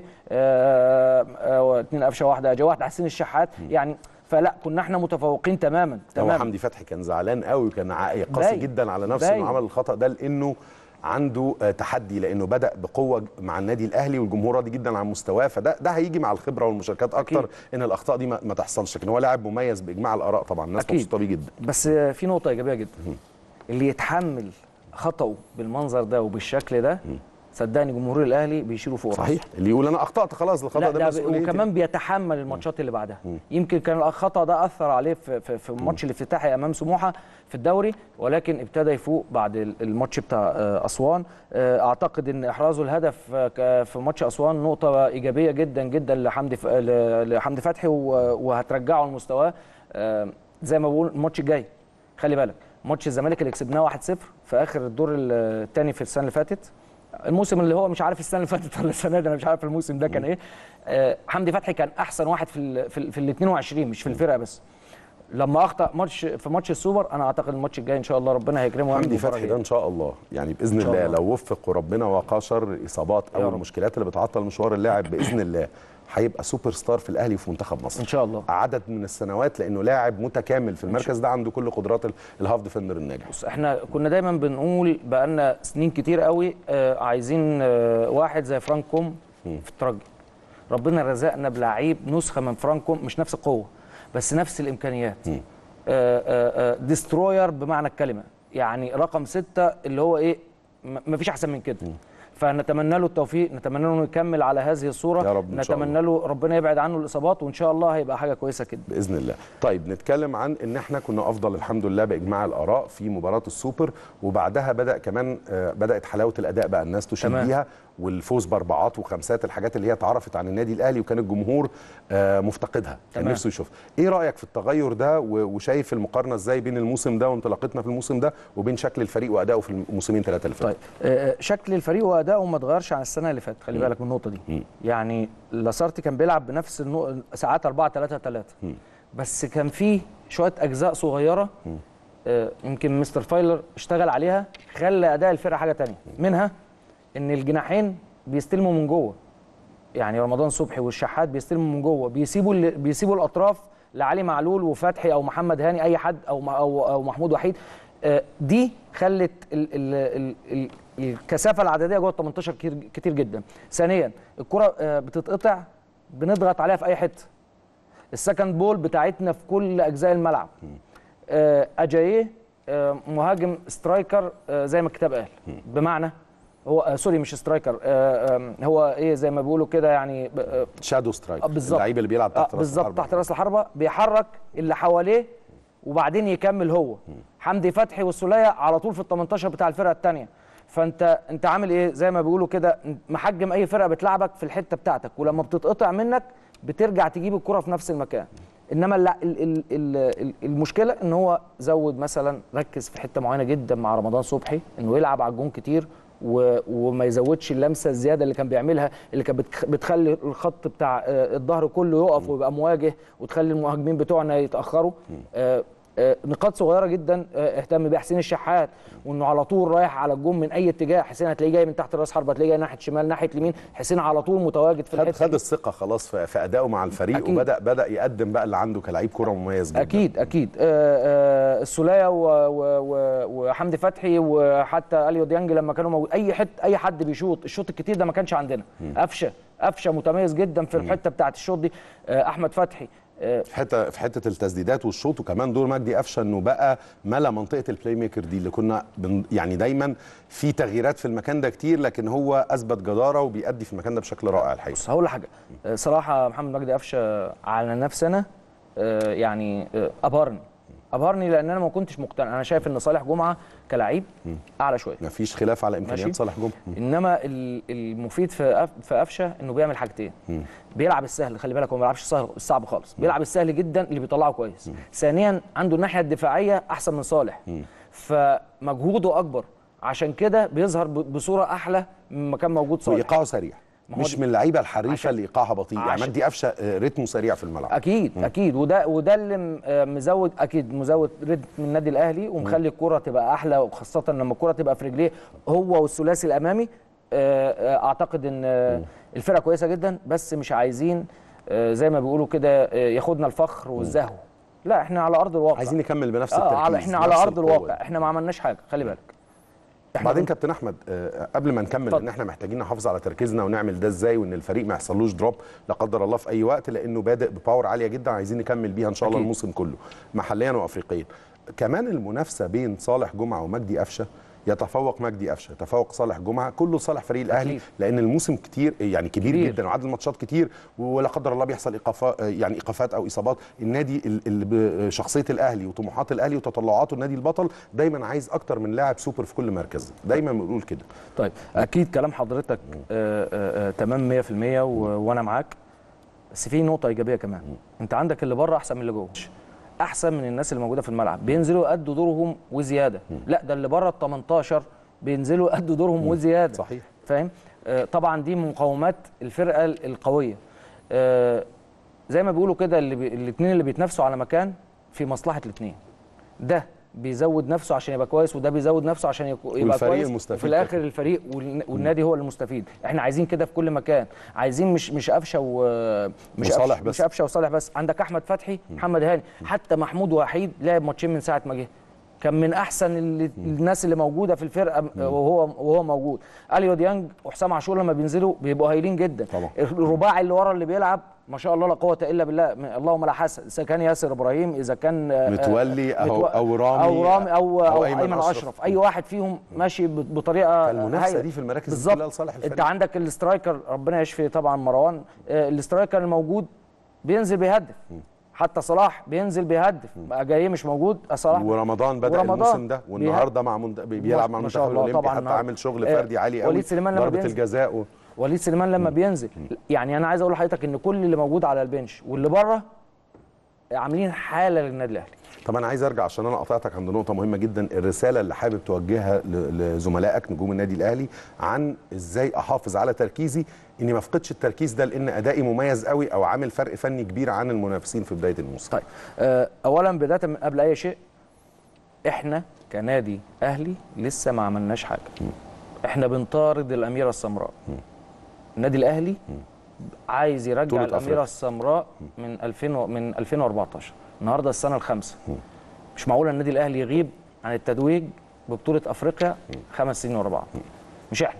آه، آه، اتنين قفشه واحده اجاييه واحده حسين الشحات يعني فلا كنا احنا متفوقين تماما هو تماما حمدي فتحي كان زعلان قوي وكان ع- قاسي باين. جدا على نفسه باين. انه عمل الخطا ده لانه عنده آه، تحدي لانه بدا بقوه مع النادي الاهلي والجمهور راضي جدا عن مستواه فده ده هيجي مع الخبره والمشاركات اكتر أكيد. ان الاخطاء دي ما, ما تحصلش لكن هو لاعب مميز باجماع الاراء طبعا الناس أكيد. مبسوطه بيه جدا بس آه، في نقطه ايجابيه جدا اللي يتحمل خطأه بالمنظر ده وبالشكل ده صدقني جمهور الاهلي بيشيلوا فوق راسه. صحيح اللي يقول انا اخطات خلاص الخطا لا ده, ده ب- مسؤوليتي وكمان بيتحمل الماتشات اللي بعدها يمكن كان الخطا ده اثر عليه في في, في الماتش الافتتاحي امام سموحه في الدوري ولكن ابتدى يفوق بعد ال- الماتش بتاع آه، اسوان آه، اعتقد ان احرازه الهدف آه، ك- في ماتش اسوان نقطه ايجابيه جدا جدا لحمدي ف- ل- لحمدي فتحي و- وهترجعه لمستواه آه، زي ما بقول الماتش الجاي خلي بالك ماتش الزمالك اللي كسبناه 1-0 في اخر الدور الثاني في السنه اللي فاتت الموسم اللي هو مش عارف السنه اللي فاتت ولا السنه دي انا مش عارف الموسم ده كان ايه آه حمدي فتحي كان احسن واحد في ال في ال في ال 22 مش في الفرقه بس لما اخطا ماتش في ماتش السوبر انا اعتقد الماتش الجاي ان شاء الله ربنا هيكرمه ويعمل حمدي مباراة فتحي ده جيدة. ان شاء الله يعني باذن شاء الله الله. لو وفق وربنا وقاشر اصابات يا او رب. المشكلات اللي بتعطل مشوار اللاعب باذن الله هيبقى سوبر ستار في الاهلي وفي منتخب مصر ان شاء الله عدد من السنوات لانه لاعب متكامل في المركز ده عنده كل قدرات ال- الهاف ديفندر الناجح بص احنا كنا دايما بنقول بقالنا سنين كتير قوي آه عايزين آه واحد زي فرانكوم في الترجي ربنا رزقنا بلعيب نسخه من فرانكوم مش نفس القوه بس نفس الامكانيات آه آه آه ديستروير بمعنى الكلمه يعني رقم ستة اللي هو ايه م- مفيش احسن من كده فنتمنى له التوفيق نتمنى له انه يكمل على هذه الصوره يا رب إن شاء الله. نتمنى له ربنا يبعد عنه الاصابات وان شاء الله هيبقى حاجه كويسه كده باذن الله طيب نتكلم عن ان احنا كنا افضل الحمد لله باجماع الاراء في مباراه السوبر وبعدها بدا كمان آه، بدات حلاوه الاداء بقى الناس تشيد تمام. بيها والفوز باربعات وخمسات الحاجات اللي هي اتعرفت عن النادي الاهلي وكان الجمهور آه، مفتقدها كان تمام. نفسه يشوف ايه رايك في التغير ده و- وشايف المقارنه ازاي بين الموسم ده وانطلاقتنا في الموسم ده وبين شكل الفريق وادائه في الموسمين ثلاثه اللي فاتوا طيب آه، آه، شكل الفريق واداؤه ما اتغيرش عن السنه اللي فاتت خلي بالك من النقطه دي يعني لاسارتي كان بيلعب بنفس النق... ساعات 4 3 3 بس كان فيه شويه اجزاء صغيره آه، يمكن مستر فايلر اشتغل عليها خلى اداء الفرقه حاجه تانية منها ان الجناحين بيستلموا من جوه يعني رمضان صبحي والشحات بيستلموا من جوه بيسيبوا ال- بيسيبوا الاطراف لعلي معلول وفتحي او محمد هاني اي حد او م- او, أو محمود وحيد آه، دي خلت ال ال ال ال الكثافه العدديه جوه ال 18 كتير, كتير جدا ثانيا الكره آه، بتتقطع بنضغط عليها في اي حته السكند بول بتاعتنا في كل اجزاء الملعب آه، اجاييه آه، مهاجم سترايكر آه، زي ما الكتاب قال بمعنى هو آه سوري مش سترايكر آه آم، هو ايه زي ما بيقولوا كده يعني ب- آه شادو سترايك آه، بالظبط اللعيب اللي بيلعب آه تحت راس بالظبط الحربة. تحت راس الحربه بيحرك اللي حواليه وبعدين يكمل هو حمدي فتحي والسوليه على طول في ال 18 بتاع الفرقه الثانيه فانت انت عامل ايه زي ما بيقولوا كده محجم اي فرقه بتلعبك في الحته بتاعتك ولما بتتقطع منك بترجع تجيب الكره في نفس المكان انما لا ال ال ال ال المشكله ان هو زود مثلا ركز في حته معينه جدا مع رمضان صبحي انه يلعب على الجون كتير و- وما يزودش اللمسه الزياده اللي كان بيعملها اللي كانت بتخ- بتخلي الخط بتاع آه، الظهر كله يقف ويبقى مواجه وتخلي المهاجمين بتوعنا يتاخروا آه، آه، نقاط صغيره جدا آه، اهتم بيها حسين الشحات وانه على طول رايح على الجون من اي اتجاه حسين هتلاقيه جاي من تحت راس حربه هتلاقيه جاي ناحيه شمال ناحيه اليمين حسين على طول متواجد في خد الحته خد دي. الثقه خلاص في في ادائه مع الفريق أكيد. وبدا بدا يقدم بقى اللي عنده كلاعب كوره مميز جدا اكيد اكيد آه، آه، السوليه و- و- و- وحمدي فتحي وحتى اليو ديانج لما كانوا موجود اي حد اي حد بيشوط الشوط الكتير ده ما كانش عندنا قفشه قفشه متميز جدا في الحته بتاعه الشوط دي آه، احمد فتحي آه، في حته في حته التسديدات والشوط وكمان دور مجدي قفشه انه بقى ملا منطقه البلاي ميكر دي اللي كنا بن يعني دايما في تغييرات في المكان ده كتير لكن هو اثبت جداره وبيأدي في المكان ده بشكل رائع الحقيقه بص هقول لحاجه آه، صراحه محمد مجدي قفشه على نفسي انا آه، يعني آه، ابهرني ابهرني لان انا ما كنتش مقتنع انا شايف ان صالح جمعه كلاعب اعلى شويه ما فيش خلاف على امكانيات ماشي. صالح جمعه انما ال- المفيد في أف- في قفشه انه بيعمل حاجتين بيلعب السهل خلي بالك هو ما بيلعبش السهل الصعب خالص بيلعب السهل جدا اللي بيطلعه كويس ثانيا عنده الناحيه الدفاعيه احسن من صالح فمجهوده اكبر عشان كده بيظهر ب- بصوره احلى مما كان موجود صالح وايقاعه سريع ما هو مش دي- من اللعيبه الحريفه عشان- اللي ايقاعها بطيء يعني عشان- مجدي قفشه آه، رتمه سريع في الملعب اكيد اكيد وده وده اللي م- آه مزود اكيد مزود رتم النادي الاهلي ومخلي الكره تبقى احلى وخاصه لما الكره تبقى في رجليه هو والثلاثي الامامي آه، آه، اعتقد ان آه، الفرقه كويسه جدا بس مش عايزين آه، زي ما بيقولوا كده آه، ياخدنا الفخر والزهو لا احنا على ارض الواقع عايزين نكمل بنفس اه التركيز على احنا على نفس ارض القوة. الواقع احنا ما عملناش حاجه خلي بالك احنا بعدين بن- كابتن احمد آه، قبل ما نكمل اتفضل. ان احنا محتاجين نحافظ على تركيزنا ونعمل ده ازاي وان الفريق ما يحصلوش دروب لا قدر الله في اي وقت لانه بادئ بباور عاليه جدا عايزين نكمل بيها ان شاء الله أكيد. الموسم كله محليا وافريقيا كمان المنافسه بين صالح جمعه ومجدي قفشه يتفوق مجدي قفشه يتفوق صالح جمعه كله صالح فريق الاهلي أكيد. لان الموسم كتير يعني كبير, كبير. جدا وعدد الماتشات كتير ولا قدر الله بيحصل ايقافات يعني ايقافات او اصابات النادي ال- اللي بشخصيه الاهلي وطموحات الاهلي وتطلعاته النادي البطل دايما عايز اكتر من لاعب سوبر في كل مركز دايما بنقول كده طيب اكيد كلام حضرتك آه، آه، آه، تمام 100% و- وانا معاك بس في نقطه ايجابيه كمان انت عندك اللي بره احسن من اللي جوه احسن من الناس اللي موجوده في الملعب بينزلوا يأدوا دورهم وزياده لا ده اللي بره ال 18 بينزلوا يأدوا دورهم وزياده صحيح. فاهم آه، طبعا دي من مقومات الفرقه ال- القويه آه، زي ما بيقولوا كده اللي بي... الاثنين اللي بيتنافسوا على مكان في مصلحه الاثنين ده بيزود نفسه عشان يبقى كويس وده بيزود نفسه عشان يكو- يبقى والفريق كويس المستفيد وفي الاخر كده. الفريق والن- والنادي هو المستفيد احنا عايزين كده في كل مكان عايزين مش مش قفشه و مش وصالح قفشه بس. مش قفشه وصالح بس عندك احمد فتحي محمد هاني حتى محمود وحيد لعب ماتشين من ساعه ما جه كان من احسن اللي الناس اللي موجوده في الفرقه وهو وهو موجود اليو ديانج وحسام عاشور لما بينزلوا بيبقوا هايلين جدا طبعا. الرباعي اللي ورا اللي بيلعب ما شاء الله لا قوه الا بالله اللهم لا حسن اذا كان ياسر ابراهيم اذا كان آه، متولي أو- متو- أو رامي او رامي او, أو أو أيمن ايمن أشرف. اشرف اي واحد فيهم ماشي ب- بطريقه المنافسة هايلة. دي في المراكز دي بالظبط كلها لصالح الفريق. انت عندك الاسترايكر ربنا يشفي طبعا مروان آه، الاسترايكر الموجود بينزل بيهدف حتى صلاح بينزل بيهدف بقى جاي مش موجود آه، صلاح ورمضان بدا ورمضان الموسم ده بيه- والنهارده مع منت... بيلعب مع ما شاء المنتخب الله الاولمبي طبعاً حتى النهاردة. عامل شغل آه، فردي عالي قوي وليد سليمان لما ضربه بينزل. الجزاء و... وليد سليمان لما بينزل يعني انا عايز اقول لحضرتك ان كل اللي موجود على البنش واللي بره عاملين حاله للنادي الاهلي طب انا عايز ارجع عشان انا قطعتك عند نقطه مهمه جدا الرساله اللي حابب توجهها ل- لزملائك نجوم النادي الاهلي عن ازاي احافظ على تركيزي اني ما افقدش التركيز ده لان ادائي مميز قوي او عامل فرق فني كبير عن المنافسين في بدايه الموسم طيب آه، اولا بدايه من قبل اي شيء احنا كنادي اهلي لسه ما عملناش حاجه احنا بنطارد الاميره السمراء النادي الاهلي عايز يرجع بطولة الاميره أفريقيا. السمراء من 2000 و- من 2014 النهارده السنه الخامسه مش معقول النادي الاهلي يغيب عن التتويج ببطوله افريقيا خمس سنين ورا بعض مش احنا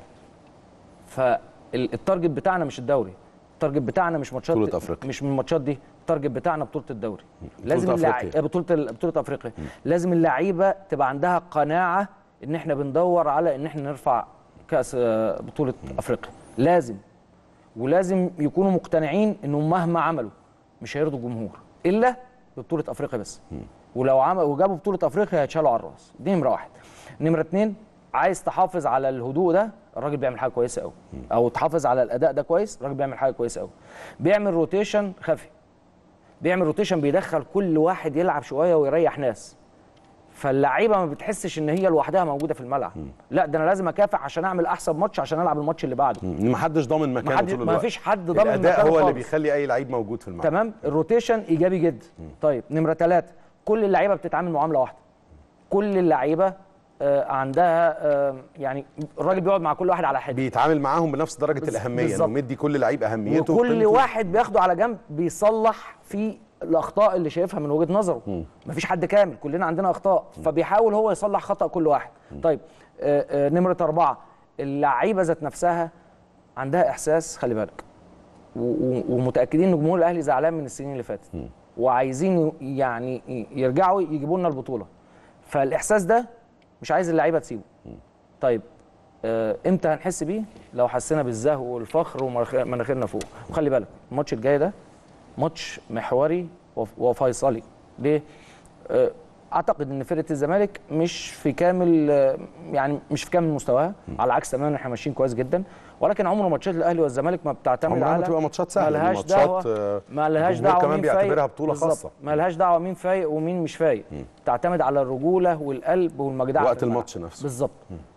فالتارجت بتاعنا مش الدوري التارجت بتاعنا مش ماتشات بطولة أفريقيا. مش من الماتشات دي التارجت بتاعنا بطوله الدوري لازم أفريقيا. اللع... بطوله ال- بطوله افريقيا لازم اللعيبه تبقى عندها قناعه ان احنا بندور على ان احنا نرفع كاس آه، بطوله افريقيا لازم ولازم يكونوا مقتنعين انهم مهما عملوا مش هيرضوا الجمهور الا ببطوله افريقيا بس ولو عمل وجابوا بطوله افريقيا هيتشالوا على الراس دي نمره واحد نمره اتنين عايز تحافظ على الهدوء ده الراجل بيعمل حاجه كويسه قوي او تحافظ على الاداء ده كويس الراجل بيعمل حاجه كويسه قوي بيعمل روتيشن خفي بيعمل روتيشن بيدخل كل واحد يلعب شويه ويريح ناس فاللعيبه ما بتحسش ان هي لوحدها موجوده في الملعب لا ده انا لازم اكافح عشان اعمل احسن ماتش عشان العب الماتش اللي بعده ان ما حدش ضامن ما مكانه حد طول ما الوقت فيش حد ضامن الاداء مكانه هو اللي خالص. بيخلي اي لعيب موجود في الملعب تمام الروتيشن ايجابي جدا طيب نمره ثلاثة كل اللعيبه بتتعامل معامله واحده كل اللعيبه آه، عندها آه، يعني الراجل بيقعد مع كل واحد على حده بيتعامل معاهم بنفس درجه بز- الاهميه بالظبط. انه مدي كل لعيب اهميته وكل وقيمته. واحد بياخده على جنب بيصلح في الاخطاء اللي شايفها من وجهه نظره مفيش حد كامل كلنا عندنا اخطاء فبيحاول هو يصلح خطا كل واحد طيب آه، آه، نمره اربعه اللعيبه ذات نفسها عندها احساس خلي بالك و- و- ومتاكدين ان جمهور الاهلي زعلان من السنين اللي فاتت وعايزين ي- يعني ي- يرجعوا يجيبوا لنا البطوله فالاحساس ده مش عايز اللعيبه تسيبه طيب آه، امتى هنحس بيه لو حسينا بالزهو والفخر ومناخيرنا فوق وخلي بالك الماتش الجاي ده ماتش محوري وف- وفيصلي ليه آه، اعتقد ان فرقه الزمالك مش في كامل آه، يعني مش في كامل مستواها على عكس تماما احنا ماشيين كويس جدا ولكن عمر ماتشات الاهلي والزمالك ما بتعتمد عمرها ما على تبقى ماتشات سهلة، دي ملهاش ماتشات، دعوه آه، ملهاش الجمهور دعوه كمان مين بيعتبرها فايق. بطولة بالظبط. خاصة. ملهاش دعوه مين فايق ومين مش فايق تعتمد على الرجوله والقلب والمجدعه وقت في الملعب. الماتش نفسه. بالظبط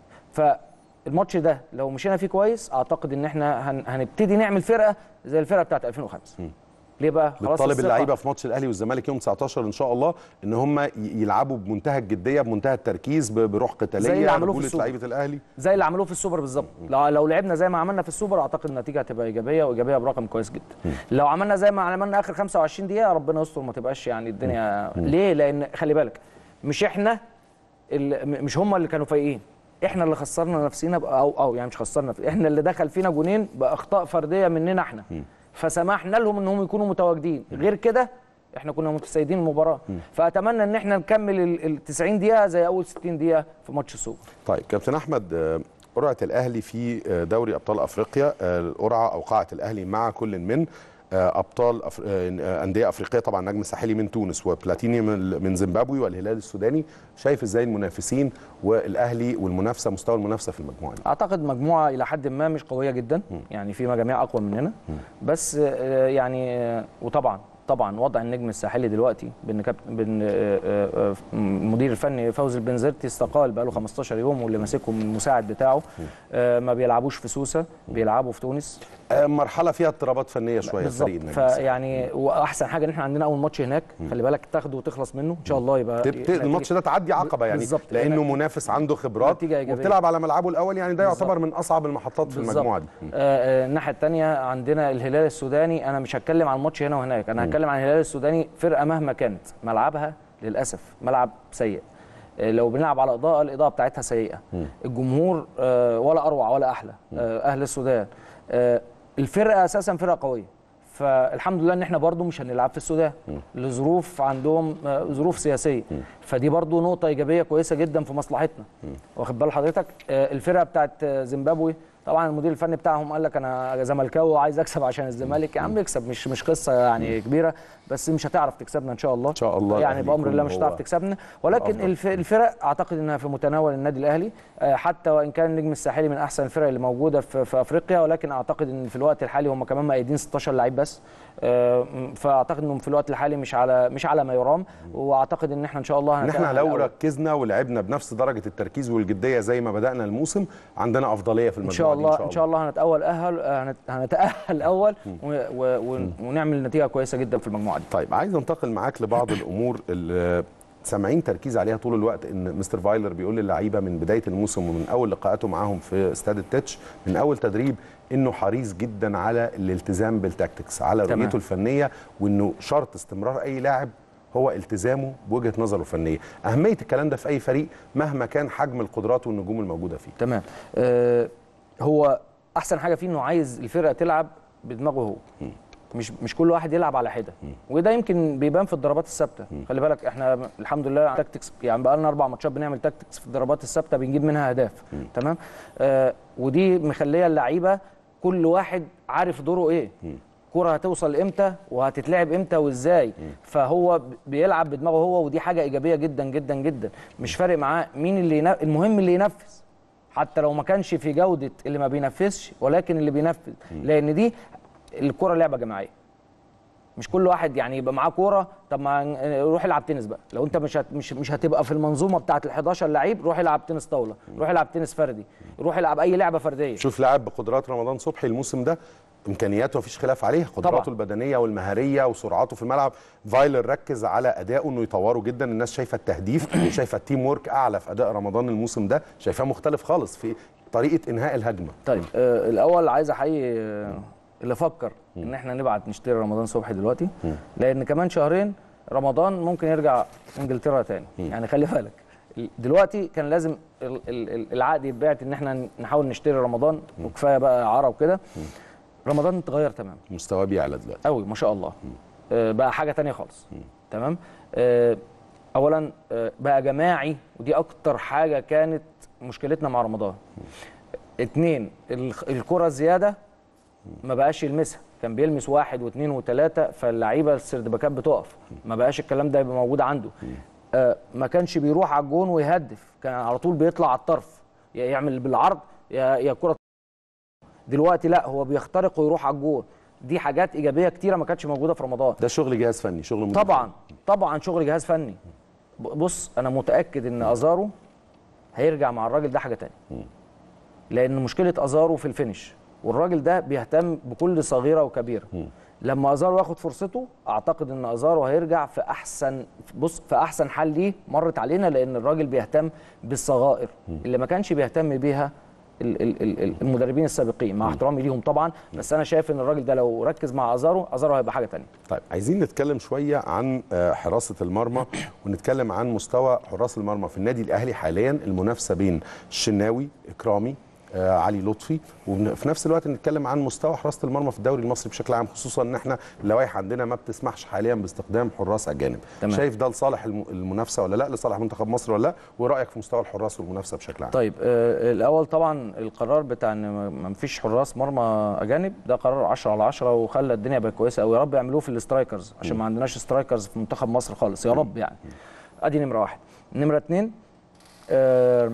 فالماتش ده لو مشينا فيه كويس اعتقد ان احنا هن... هنبتدي نعمل فرقه زي الفرقه بتاعت 2005 ليه بقى خلاص بتطالب الثقة- اللعيبه في ماتش الاهلي والزمالك يوم 19 ان شاء الله ان هم ي- يلعبوا بمنتهى الجديه بمنتهى التركيز ب- بروح قتاليه زي اللي عملوه في رجولة السوبر. لعيبه الاهلي زي اللي عملوه في السوبر بالظبط لو لو لعبنا زي ما عملنا في السوبر اعتقد النتيجه هتبقى ايجابيه وايجابيه برقم كويس جدا لو عملنا زي ما عملنا اخر 25 دقيقه ربنا يستر ما تبقاش يعني الدنيا ليه لان خلي بالك مش احنا اللي م- مش هم اللي كانوا فايقين احنا اللي خسرنا نفسينا بأ- او او يعني مش خسرنا احنا اللي دخل فينا جونين باخطاء فرديه مننا احنا فسمحنا لهم انهم يكونوا متواجدين غير كده احنا كنا متسيدين المباراه فاتمنى ان احنا نكمل ال ال 90 دقيقه زي اول 60 دقيقه في ماتش السوبر طيب كابتن احمد آه، قرعه الاهلي في آه، دوري ابطال افريقيا آه، القرعه اوقعت الاهلي مع كل من آه، ابطال أفر... آه، انديه افريقيه طبعا نجم الساحلي من تونس وبلاتيني من من زيمبابوي والهلال السوداني شايف ازاي المنافسين والاهلي والمنافسه مستوى المنافسه في المجموعه دي اعتقد مجموعه الى حد ما مش قويه جدا يعني في مجاميع اقوى مننا بس آه، يعني آه، وطبعا طبعا وضع النجم الساحلي دلوقتي بان كابتن بان آه، آه، آه، المدير الفني فوزي البنزرتي استقال بقاله 15 يوم واللي ماسكهم المساعد بتاعه آه، ما بيلعبوش في سوسه بيلعبوا في تونس آه، مرحله فيها اضطرابات فنيه شويه بالظبط فريق النجم الساحلي. فيعني واحسن حاجه ان احنا عندنا اول ماتش هناك خلي بالك تاخده وتخلص منه ان شاء الله يبقى تب- ت- الماتش ده تعدي عقبه يعني بالظبط. لانه لأن- منافس عنده خبرات نتيجة إيجابية. وبتلعب على ملعبه الاول يعني ده بالظبط. يعتبر من اصعب المحطات في بالظبط. المجموعه دي آه، آه، الناحيه الثانيه عندنا الهلال السوداني انا مش هتكلم عن الماتش هنا وهناك انا هتكلم عن الهلال السوداني فرقه مهما كانت ملعبها للاسف ملعب سيء آه، لو بنلعب على اضاءه الاضاءه بتاعتها سيئه الجمهور آه، ولا اروع ولا احلى آه، اهل السودان آه، الفرقه اساسا فرقه قويه فالحمد لله ان احنا برضو مش هنلعب في السودان لظروف عندهم آه، ظروف سياسيه فدي برضو نقطه ايجابيه كويسه جدا في مصلحتنا واخد بال حضرتك آه، الفرقه بتاعت آه، زيمبابوي طبعا المدير الفني بتاعهم قال لك انا زملكاوي وعايز اكسب عشان الزمالك يا عم اكسب مش مش قصه يعني كبيره بس مش هتعرف تكسبنا ان شاء الله ان شاء الله يعني الأهلي بامر الله يكون مش هو هتعرف تكسبنا ولكن الأفضل. الف- الفرق اعتقد انها في متناول النادي الاهلي آه، حتى وان كان النجم الساحلي من احسن الفرق اللي موجوده في, في افريقيا ولكن اعتقد ان في الوقت الحالي هم كمان مقيدين 16 لعيب بس آه، م- فاعتقد انهم في الوقت الحالي مش على مش على ما يرام واعتقد ان احنا ان شاء الله ان احنا هنتأهل لو أول. ركزنا ولعبنا بنفس درجه التركيز والجديه زي ما بدانا الموسم عندنا افضليه في ان المجموعه شاء دي الله ان شاء الله هنتاول اهل هنت- هنتاهل اول و- و- ون- ونعمل نتيجه كويسه جدا في المجموعه دي طيب عايز انتقل معاك لبعض الامور اللي سامعين تركيز عليها طول الوقت ان مستر فايلر بيقول للعيبه من بدايه الموسم ومن اول لقاءاته معاهم في استاد التتش من اول تدريب انه حريص جدا على الالتزام بالتاكتكس على تمام. رؤيته الفنيه وانه شرط استمرار اي لاعب هو التزامه بوجهه نظره الفنيه اهميه الكلام ده في اي فريق مهما كان حجم القدرات والنجوم الموجوده فيه تمام آه هو احسن حاجه فيه انه عايز الفرقه تلعب بدماغه هو مش مش كل واحد يلعب على حده وده يمكن بيبان في الضربات الثابته خلي بالك احنا الحمد لله تاكتكس يعني بقى لنا اربع ماتشات بنعمل تاكتكس في الضربات الثابته بنجيب منها اهداف تمام آه ودي مخليه اللعيبه كل واحد عارف دوره ايه كرة هتوصل امتى وهتتلعب امتى وازاي فهو بيلعب بدماغه هو ودي حاجه ايجابيه جدا جدا جدا مش فارق معاه مين اللي ينف... المهم اللي ينفذ حتى لو ما كانش في جوده اللي ما بينفذش ولكن اللي بينفذ لان دي الكره لعبه جماعيه مش كل واحد يعني يبقى معاه كوره طب ما روح العب تنس بقى لو انت مش هت مش مش هتبقى في المنظومه بتاعه ال 11 لعيب روح العب تنس طاوله روح العب تنس فردي روح العب اي لعبه فرديه شوف لاعب بقدرات رمضان صبحي الموسم ده امكانياته مفيش خلاف عليها قدراته طبعاً. البدنيه والمهاريه وسرعته في الملعب فايلر ركز على ادائه انه يطوره جدا الناس شايفه التهديف شايفه التيم ورك اعلى في اداء رمضان الموسم ده شايفاه مختلف خالص في طريقه انهاء الهجمه طيب آه الاول عايز احيي آه اللي فكر ان احنا نبعت نشتري رمضان صبحي دلوقتي لان كمان شهرين رمضان ممكن يرجع انجلترا تاني يعني خلي بالك دلوقتي كان لازم ال- ال- ال- العقد يتبعت ان احنا نحاول نشتري رمضان وكفايه بقى عرب وكده رمضان اتغير تماما مستواه بيعلى دلوقتي قوي ما شاء الله آه، بقى حاجه تانية خالص تمام آه، اولا آه، بقى جماعي ودي اكتر حاجه كانت مشكلتنا مع رمضان اتنين الخ- الكره الزياده ما بقاش يلمسها كان بيلمس واحد واثنين وثلاثه فاللعيبه السردباكات بتقف ما بقاش الكلام ده يبقى موجود عنده آه، ما كانش بيروح على الجون ويهدف كان على طول بيطلع على الطرف يا يعمل بالعرض يا يا كره دلوقتي لا هو بيخترق ويروح على الجون دي حاجات ايجابيه كتيره ما كانتش موجوده في رمضان ده شغل جهاز فني شغل مدير طبعا طبعا شغل جهاز فني ب- بص انا متاكد ان ازارو هيرجع مع الراجل ده حاجه تانية لان مشكله ازارو في الفينش والراجل ده بيهتم بكل صغيره وكبيره لما ازارو ياخد فرصته اعتقد ان ازارو هيرجع في احسن بص في احسن حال ليه مرت علينا لان الراجل بيهتم بالصغائر اللي ما كانش بيهتم بيها ال- ال- ال- ال- المدربين السابقين مع احترامي ليهم طبعا بس انا شايف ان الراجل ده لو ركز مع ازارو ازارو هيبقى حاجه تانية طيب عايزين نتكلم شويه عن آه، حراسه المرمى ونتكلم عن مستوى حراس المرمى في النادي الاهلي حاليا المنافسه بين الشناوي اكرامي آه علي لطفي وفي نفس الوقت نتكلم عن مستوى حراسه المرمى في الدوري المصري بشكل عام خصوصا ان احنا اللوائح عندنا ما بتسمحش حاليا باستخدام حراس اجانب تمام. شايف ده لصالح الم- المنافسه ولا لا لصالح منتخب مصر ولا لا ورايك في مستوى الحراس والمنافسه بشكل عام طيب آه الاول طبعا القرار بتاع ان ما- ما فيش حراس مرمى اجانب ده قرار 10 على 10 وخلى الدنيا بقت كويسه قوي يا رب يعملوه في الاسترايكرز عشان ما عندناش سترايكرز في منتخب مصر خالص يا رب يعني ادي نمره واحد نمره اتنين آه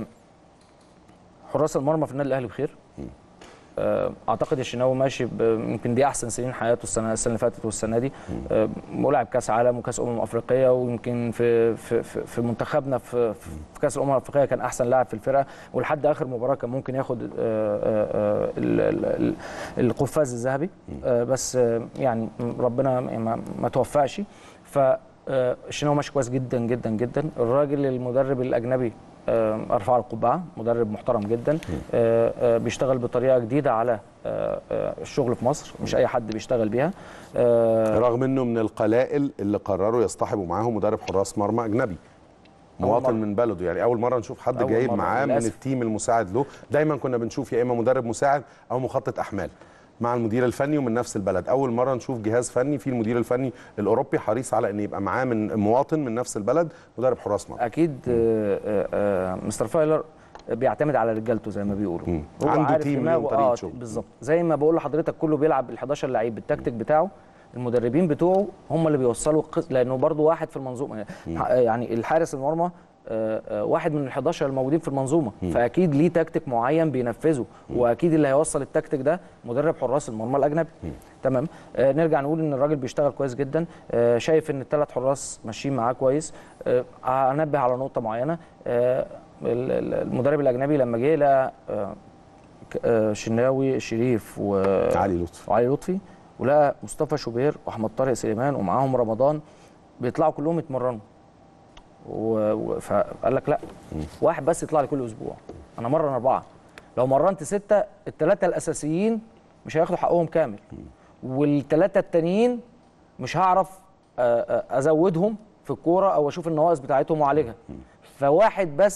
حراس المرمى في النادي الاهلي بخير آه، اعتقد الشناوي ماشي ب- يمكن دي احسن سنين حياته السنه السنه اللي فاتت والسنه دي آه، ملعب كاس عالم وكاس امم افريقيه ويمكن في في في في منتخبنا في في كاس الامم الافريقيه كان احسن لاعب في الفرقه ولحد اخر مباراه كان ممكن ياخد آه، آه، آه، ال- ال- ال- القفاز الذهبي آه، بس آه، يعني ربنا ما ما توفقش ف آه، الشناوي ماشي كويس جدا جدا جدا الراجل المدرب الاجنبي آه، ارفع القبعه مدرب محترم جدا آه، آه، بيشتغل بطريقه جديده على آه، آه، الشغل في مصر مش اي حد بيشتغل بيها آه، رغم انه من القلائل اللي قرروا يصطحبوا معاهم مدرب حراس مرمى اجنبي أول مواطن مرة. من بلده يعني اول مره نشوف حد أول جايب مرة، معاه من للأسف. التيم المساعد له دايما كنا بنشوف يا اما مدرب مساعد او مخطط احمال مع المدير الفني ومن نفس البلد اول مره نشوف جهاز فني فيه المدير الفني الاوروبي حريص على ان يبقى معاه من مواطن من نفس البلد مدرب حراس مرمى اكيد آه، آه، آه، مستر فايلر بيعتمد على رجالته زي ما بيقولوا مم. هو عنده عارف تيم دماغه- ليهم طريقة آه، شغل. بالظبط زي ما بقول لحضرتك كله بيلعب ال 11 لعيب بالتكتيك بتاعه المدربين بتوعه هم اللي بيوصلوا القص... لانه برضو واحد في المنظومه يعني الحارس المرمى آه، آه، واحد من ال 11 الموجودين في المنظومه فاكيد ليه تكتيك معين بينفذه واكيد اللي هيوصل التكتيك ده مدرب حراس المرمى الاجنبي تمام آه، نرجع نقول ان الراجل بيشتغل كويس جدا آه، شايف ان الثلاث حراس ماشيين معاه كويس آه، هنبه على نقطه معينه آه، ال- ال- المدرب الاجنبي لما جه لقى آه، ك- آه، شناوي شريف و علي لطفي وعلي لطفي ولقى مصطفى شوبير واحمد طارق سليمان ومعاهم رمضان بيطلعوا كلهم يتمرنوا و... و... فقال لك لا واحد بس يطلع لي كل اسبوع انا مرن اربعه لو مرنت سته الثلاثه الاساسيين مش هياخدوا حقهم كامل والثلاثه التانيين مش هعرف آه، آه، ازودهم في الكوره او اشوف النواقص بتاعتهم واعالجها فواحد بس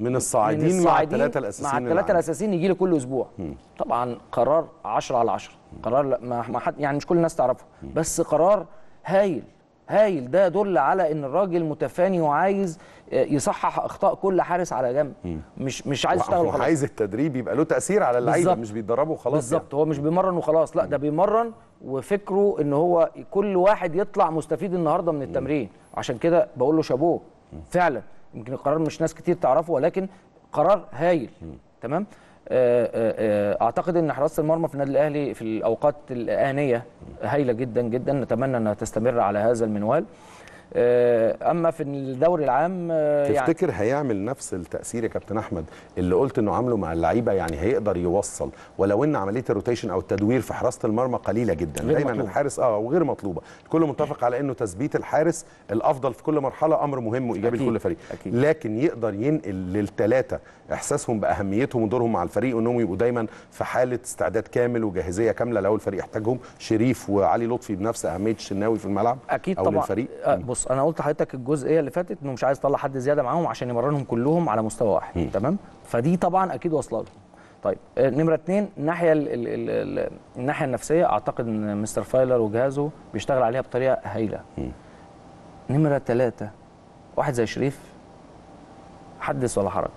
من الصاعدين مع الثلاثه الاساسيين مع اللي الثلاثه عندك. الاساسيين يجي لي كل اسبوع طبعا قرار 10 على 10 قرار لا- ما ما حد يعني مش كل الناس تعرفه بس قرار هايل هايل ده يدل على ان الراجل متفاني وعايز آه، يصحح اخطاء كل حارس على جنب مش مش عايز يشتغل وخلاص وعايز التدريب يبقى له تاثير على اللعيبه بالظبط. مش بيتدربوا وخلاص بالظبط هو مش بيمرن وخلاص لا ده بيمرن وفكره ان هو كل واحد يطلع مستفيد النهارده من التمرين عشان كده بقول له شابوه فعلا يمكن القرار مش ناس كتير تعرفه ولكن قرار هايل تمام آه، آه، آه، اعتقد ان حراسه المرمى في النادي الاهلي في الاوقات الانيه هايله جدا جدا نتمنى انها تستمر على هذا المنوال آه، اما في الدوري العام آه، يعني تفتكر هيعمل نفس التاثير يا كابتن احمد اللي قلت انه عامله مع اللعيبه يعني هيقدر يوصل ولو ان عمليه الروتيشن او التدوير في حراسه المرمى قليله جدا غير دايما مطلوبة. الحارس اه وغير مطلوبه الكل متفق على انه تثبيت الحارس الافضل في كل مرحله امر مهم وايجابي أكيد. لكل فريق أكيد. لكن يقدر ينقل للثلاثه احساسهم باهميتهم ودورهم مع الفريق وانهم يبقوا دايما في حاله استعداد كامل وجاهزيه كامله لو الفريق يحتاجهم شريف وعلي لطفي بنفس اهميه الشناوي في الملعب اكيد او طبعا للفريق آه، بص انا قلت لحضرتك الجزئيه اللي فاتت انه مش عايز يطلع حد زياده معاهم عشان يمرنهم كلهم على مستوى واحد تمام فدي طبعا اكيد واصله له طيب آه، نمره اثنين الناحيه ال ال ال ال الناحيه النفسيه اعتقد ان مستر فايلر وجهازه بيشتغل عليها بطريقه هايله نمره ثلاثه واحد زي شريف حدث ولا حرج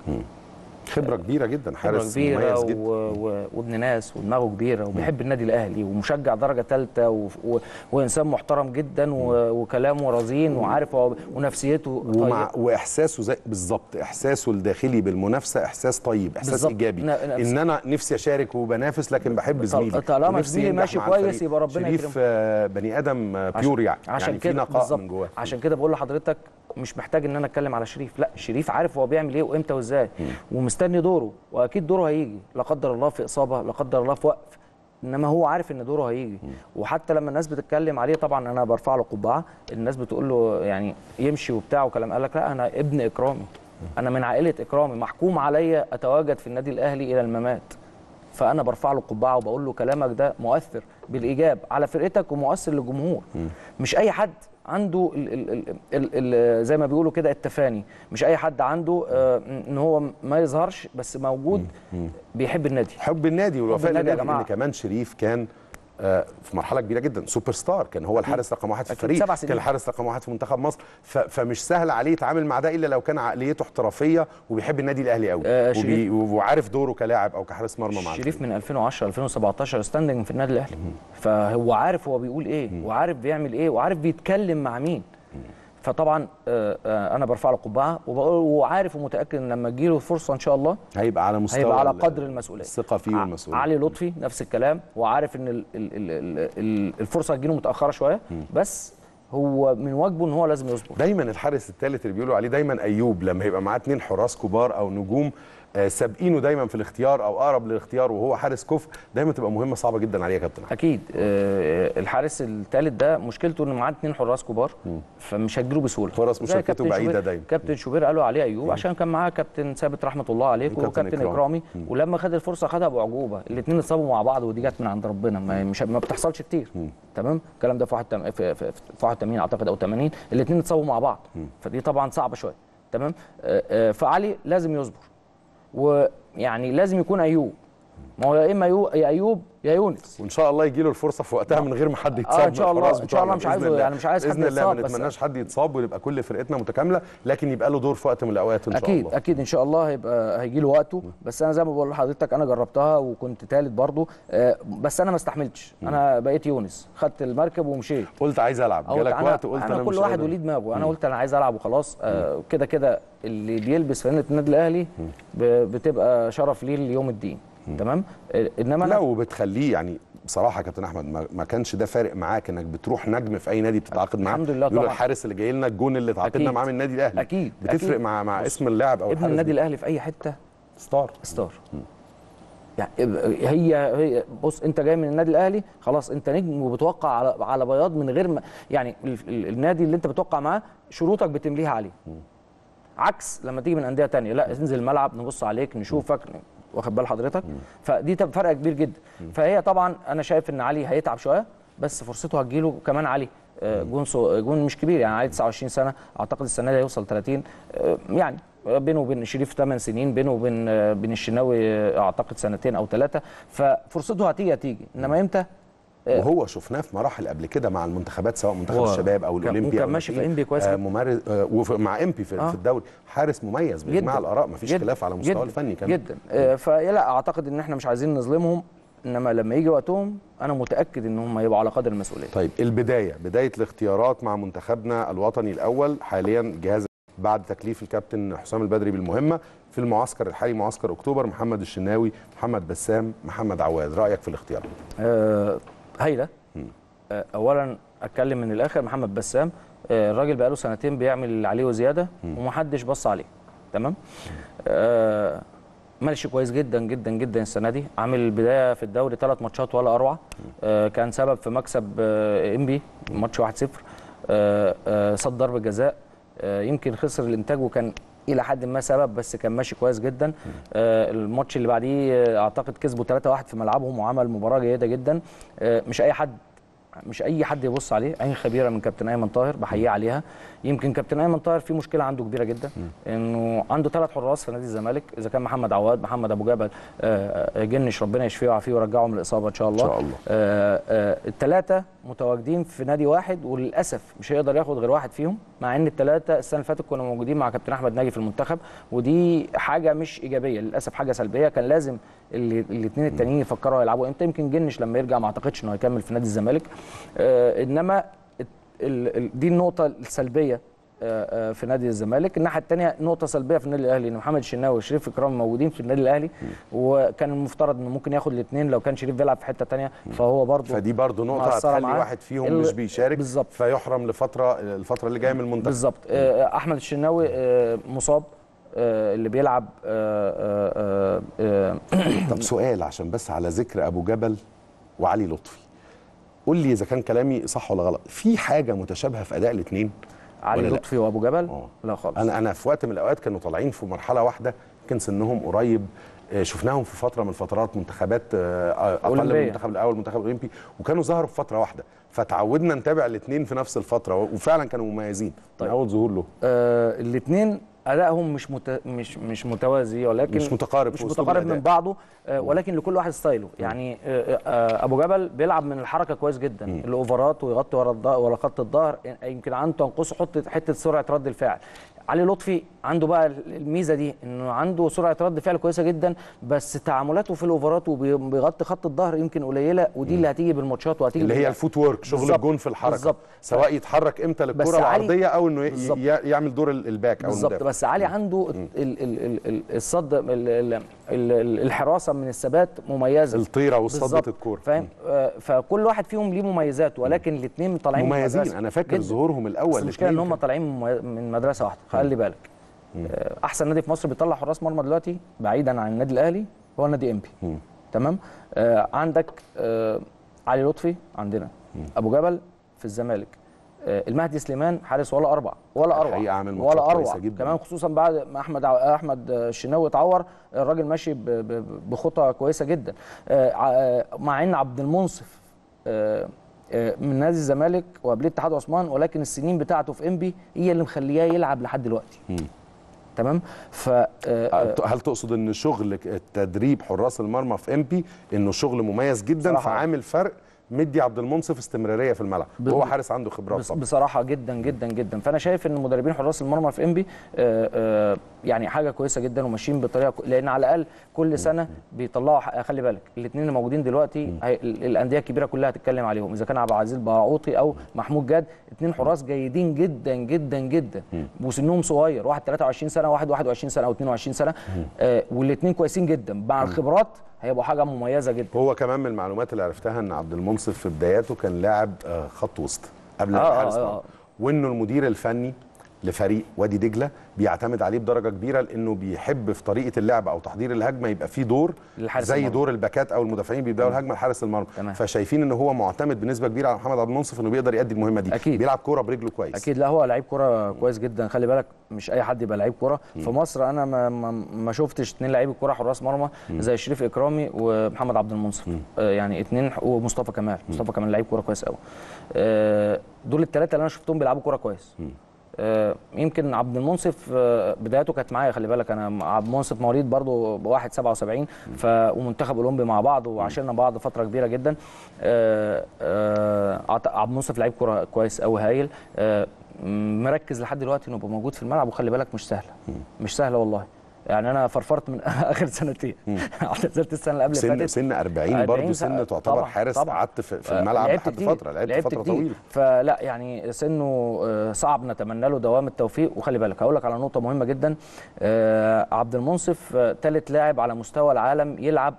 خبره كبيره جدا خبره حارس كبيره مميز و... جدا و... وابن ناس ودماغه كبيره وبيحب النادي الاهلي ومشجع درجه ثالثه و... و... وانسان محترم جدا و... وكلامه رزين وعارف هو... ونفسيته ومع طيبة. واحساسه زي بالظبط احساسه الداخلي بالمنافسه احساس طيب احساس بالظبط. ايجابي ن- نفس- ان انا نفسي اشارك وبنافس لكن بحب طل- زميلي طالما ونفسي زميلي ينجح ماشي مع كويس الفريق. يبقى ربنا شريف يكرمه. آه، بني ادم آه، بيور يعني عشان يعني في كده نقاء بالظبط من جواه عشان كده بقول لحضرتك مش محتاج ان انا اتكلم على شريف لا شريف عارف هو بيعمل ايه وامتى وازاي ومستني دوره واكيد دوره هيجي لا قدر الله في اصابه لا قدر الله في وقف انما هو عارف ان دوره هيجي وحتى لما الناس بتتكلم عليه طبعا انا برفع له قبعه الناس بتقول له يعني يمشي وبتاع وكلام قال لك لا انا ابن اكرامي انا من عائله اكرامي محكوم عليا اتواجد في النادي الاهلي الى الممات فانا برفع له قبعه وبقول له كلامك ده مؤثر بالايجاب على فرقتك ومؤثر للجمهور مش اي حد عنده ال ال ال ال ال زي ما بيقولوا كده التفاني مش اي حد عنده آه، ان هو ما يظهرش بس موجود بيحب النادي حب النادي والوفاء النادي يا للنادي جماعة. ان كمان شريف كان آه، في مرحله كبيره جدا سوبر ستار كان هو الحارس رقم واحد في أكيد، الفريق سبع سنين. كان الحارس رقم واحد في منتخب مصر ف- فمش سهل عليه يتعامل مع ده الا لو كان عقليته احترافيه وبيحب النادي الاهلي قوي آه، وبي- شريف- وعارف دوره كلاعب او كحارس مرمى مع شريف من 2010 2017 ستاندنج في النادي الاهلي فهو عارف هو بيقول ايه وعارف بيعمل ايه وعارف بيتكلم مع مين فطبعا آه، آه، انا برفع له قبعه وبقول وعارف ومتاكد ان لما تجيله فرصه ان شاء الله هيبقى على مستوى هيبقى على ال- قدر المسؤوليه الثقه فيه ع- والمسؤوليه علي لطفي نفس الكلام وعارف ان ال ال ال ال ال الفرصه هتجيله متاخره شويه بس هو من واجبه ان هو لازم يصبر دايما الحارس الثالث اللي بيقولوا عليه دايما ايوب لما يبقى معاه اتنين حراس كبار او نجوم آه، سابقينه دايما في الاختيار او اقرب للاختيار وهو حارس كفء دايما تبقى مهمه صعبه جدا عليه يا كابتن أحمد. اكيد آه، الحارس الثالث ده مشكلته انه معاه اثنين حراس كبار فمش هتجيله بسهوله فرص زي مشاركته كابتن بعيدة شوبير- دايما. كابتن شوبير قالوا عليه ايوب عشان كان معاه كابتن ثابت رحمه الله عليه وكابتن وكابتن إكرام. اكرامي ولما خد الفرصه خدها باعجوبه الاثنين اتصابوا مع بعض ودي جت من عند ربنا ما مش ما بتحصلش كتير تمام الكلام ده في واحد تم- في في في 81 اعتقد او 80 الاثنين اتصابوا مع بعض فدي طبعا صعبه شويه تمام آه، آه، فعلي لازم يصبر ويعني لازم يكون ايوب ما هو يا اما يو- يا ايوب يا يونس وان شاء الله يجي له الفرصه في وقتها من غير ما حد يتصاب إن شاء من الله- الحراس إن شاء الله بتوعنا مش بإذن عايزه- الله. يعني مش عايز حد باذن الله يتصاب ما بس- نتمناش حد يتصاب ويبقى كل فرقتنا متكامله لكن يبقى له دور في وقت من الاوقات ان شاء اكيد الله اكيد ان شاء الله هيبقى هيجي له وقته بس انا زي ما بقول لحضرتك انا جربتها وكنت ثالث برضو آه، بس انا ما استحملتش انا بقيت يونس خدت المركب ومشيت قلت عايز العب أو جالك أنا وقت قلت انا انا كل مش واحد قادر. وليه دماغه انا قلت انا عايز العب وخلاص آه، كده كده اللي بيلبس فانله النادي الاهلي ب- بتبقى شرف ليه ليوم الدين تمام آه، انما لا انا وبتخليه يعني بصراحه يا كابتن احمد ما, ما كانش ده فارق معاك انك بتروح نجم في اي نادي بتتعاقد معاه الحمد لله لولا طبعا. الحارس اللي جاي لنا الجون اللي تعاقدنا أكيد. معاه من النادي الاهلي أكيد. بتفرق أكيد. مع مع بص، اسم اللاعب او ابن الحارس النادي بي- الاهلي في اي حته ستار ستار يعني هي هي بص انت جاي من النادي الاهلي خلاص انت نجم وبتوقع على على بياض من غير ما يعني ال- ال- النادي اللي انت بتوقع معاه شروطك بتمليها عليه عكس لما تيجي من انديه تانية لا انزل الملعب نبص عليك نشوفك واخد بال حضرتك فدي تبقى فرق كبير جدا فهي طبعا انا شايف ان علي هيتعب شويه بس فرصته هتجيله كمان علي آه، جون سو جون مش كبير يعني علي 29 سنه اعتقد السنه دي هيوصل 30 آه، يعني بينه وبين شريف 8 سنين بينه وبين آه، بين الشناوي آه، اعتقد سنتين او ثلاثه ففرصته هتيجي هتيجي انما امتى وهو شفناه في مراحل قبل كده مع المنتخبات سواء منتخب هو الشباب او كان- الاولمبي وكان أو ماشي في الناشئين. إنبي كويس آه جدا. ممارس آه ومع امبي في, آه. في الدوري حارس مميز باجماع جداً. الاراء مفيش جداً. خلاف على مستوى جداً. الفني كمان جدا آه، فلا اعتقد ان احنا مش عايزين نظلمهم انما لما يجي وقتهم انا متاكد ان هم هيبقوا على قدر المسؤوليه طيب البدايه بدايه الاختيارات مع منتخبنا الوطني الاول حاليا جهاز بعد تكليف الكابتن حسام البدري بالمهمه في المعسكر الحالي معسكر اكتوبر محمد الشناوي محمد بسام محمد عواد رايك في الاختيارات آه، هايله آه، اولا اتكلم من الاخر محمد بسام آه، الراجل بقاله سنتين بيعمل اللي عليه وزياده ومحدش بص عليه تمام آه، ماشي كويس جدا جدا جدا السنه دي عامل البدايه في الدوري ثلاث ماتشات ولا اروع آه، كان سبب في مكسب آه، انبي ماتش 1-0 آه، آه، صد ضربه جزاء آه، يمكن خسر الانتاج وكان الى حد ما سبب بس كان ماشي كويس جدا آه، الماتش اللي بعديه آه، اعتقد كسبوا 3-1 في ملعبهم وعمل مباراه جيده جدا آه، مش اي حد مش اي حد يبص عليه عين خبيره من كابتن ايمن طاهر بحييه عليها يمكن كابتن ايمن طاهر في مشكله عنده كبيره جدا انه عنده ثلاث حراس في نادي الزمالك اذا كان محمد عواد محمد ابو جبل آه، آه، جنش ربنا يشفيه ويعافيه ويرجعه من الاصابه ان شاء الله إن شاء الله. الثلاثه متواجدين في نادي واحد وللاسف مش هيقدر ياخد غير واحد فيهم مع ان الثلاثه السنه اللي فاتت كنا موجودين مع كابتن احمد ناجي في المنتخب ودي حاجه مش ايجابيه للاسف حاجه سلبيه كان لازم الاثنين التانيين يفكروا يلعبوا امتى يمكن جنش لما يرجع ما اعتقدش انه هيكمل في نادي الزمالك آه انما ال- ال- دي النقطه السلبيه آه، آه، في نادي الزمالك الناحيه الثانيه نقطه سلبيه في النادي الاهلي ان محمد الشناوي وشريف اكرام موجودين في النادي الاهلي وكان المفترض انه ممكن ياخد الاثنين لو كان شريف بيلعب في حته ثانيه فهو برضه فدي برضو نقطه مأثرة هتخلي معاه. واحد فيهم ال- مش بيشارك بالظبط. فيحرم لفتره الفتره اللي جايه من المنتخب بالظبط آه، احمد الشناوي آه، مصاب آه، اللي بيلعب آه، آه، آه، آه، طب سؤال عشان بس على ذكر ابو جبل وعلي لطفي قول لي اذا كان كلامي صح ولا غلط في حاجه متشابهه في اداء الاثنين علي ولا لا؟ لطفي وابو جبل آه. لا خالص انا انا في وقت من الاوقات كانوا طالعين في مرحله واحده يمكن سنهم قريب آه، شفناهم في فتره من الفترات منتخبات آه، اقل من أولمبية. المنتخب الاول المنتخب الاولمبي وكانوا ظهروا في فتره واحده فتعودنا نتابع الاثنين في نفس الفتره وفعلا كانوا مميزين طيب. طيب. اول ظهور له آه الاثنين ادائهم مش مت... مش مش متوازي ولكن مش متقارب مش في أسلوب متقارب الأداء. من بعضه آه ولكن لكل واحد ستايله يعني آه آه ابو جبل بيلعب من الحركه كويس جدا الاوفرات ويغطي ورا الظهر ورا خط الظهر يمكن عنده تنقصه حته حته سرعه رد الفعل علي لطفي عنده بقى الميزه دي انه عنده سرعه رد فعل كويسه جدا بس تعاملاته في الاوفرات وبيغطي خط الظهر يمكن قليله ودي اللي هتيجي بالماتشات وهتيجي اللي هي باللعب. الفوت وورك شغل بالظبط. الجون في الحركه بالظبط. سواء يتحرك امتى بس للكره علي- العرضيه او انه ي- بالظبط. ي- يعمل دور ال- الباك او بالظبط المدافع بس علي عنده ال ال ال ال الصد ال ال ال ال الحراسه من الثبات مميزه الطيره وصدة بالظبط. الكوره فاهم آه، فكل واحد فيهم ليه مميزات ولكن الاثنين طالعين من مميزين مدرسة. انا فاكر جداً. ظهورهم الاول بس المشكله ان الاتنين هم طالعين من ممي- من مدرسه واحده خلي بالك آه، احسن نادي في مصر بيطلع حراس مرمى دلوقتي بعيدا عن النادي الاهلي هو نادي انبي تمام آه عندك آه علي لطفي عندنا ابو جبل في الزمالك آه المهدي سليمان حارس ولا اربع ولا اروع الحقيقة عامل ماتشات ولا اروع كويسة جداً. كمان خصوصا بعد ما احمد ع- احمد الشناوي اتعور الراجل ماشي ب- ب- بخطى كويسه جدا آه، ع- آه، مع ان عبد المنصف آه، آه، من نادي الزمالك وقبل اتحاد عثمان ولكن السنين بتاعته في انبي هي اللي مخلياه يلعب لحد دلوقتي تمام ف آه، آه، هل تقصد ان شغل تدريب حراس المرمى في امبي انه شغل مميز جدا صراحة. فعامل فرق مدي عبد المنصف استمراريه في الملعب ب- وهو حارس عنده خبرات بص- طبعا بصراحه جدا جدا جدا فانا شايف ان مدربين حراس المرمى في انبي آه، آه، يعني حاجه كويسه جدا وماشيين بطريقه كو- لان على الاقل كل سنه بيطلعوا ح- خلي بالك الاثنين اللي موجودين دلوقتي هي- ال- الانديه الكبيره كلها هتتكلم عليهم اذا كان عبد العزيز باعوطي او محمود جاد اثنين حراس جيدين جدا جدا جدا وسنهم صغير واحد 23 سنه واحد 21 سنه او 22 سنه آه، والاثنين كويسين جدا مع الخبرات هيبقوا حاجه مميزه جدا هو كمان من المعلومات اللي عرفتها ان عبد المنصف في بداياته كان لاعب آه، خط وسط قبل آه، ما آه، حارس آه. مرمى وانه المدير الفني لفريق وادي دجله بيعتمد عليه بدرجه كبيره لانه بيحب في طريقه اللعب او تحضير الهجمه يبقى فيه دور للحارس زي المرمى. دور الباكات او المدافعين بيبداوا الهجمه لحارس المرمى تمام. فشايفين ان هو معتمد بنسبه كبيره على محمد عبد المنصف انه بيقدر يؤدي المهمه دي أكيد. بيلعب كوره برجله كويس اكيد لا هو لعيب كوره كويس جدا خلي بالك مش اي حد يبقى لعيب كوره في مصر انا ما ما, ما شفتش اثنين لعيبه كوره حراس مرمى زي شريف اكرامي ومحمد عبد المنصف آه يعني اثنين ومصطفى كمال مصطفى كمال لعيب كوره كويس قوي آه دول الثلاثه اللي انا شفتهم بيلعبوا كوره كويس آه، يمكن عبد المنصف آه، بدايته كانت معايا خلي بالك انا عبد المنصف مواليد برضو بواحد 77 ف ومنتخب اولمبي مع بعض وعاشرنا بعض فتره كبيره جدا آه، آه، عط- عبد المنصف لعيب كوره كويس قوي هايل آه، مركز لحد دلوقتي انه يبقى موجود في الملعب وخلي بالك مش سهله مش سهله والله يعني انا فرفرت من اخر سنتين اعتزلت السنه اللي قبل سن فاتت سن 40 برضه سنة. سن تعتبر طبعاً، حارس طبعاً. قعدت في, في آه، الملعب لعبت لحد كتير، فتره لعبت, فتره كتير. طويله فلا يعني سنه آه، صعب نتمنى له دوام التوفيق وخلي بالك هقول لك على نقطه مهمه جدا آه، عبد المنصف ثالث لاعب على مستوى العالم يلعب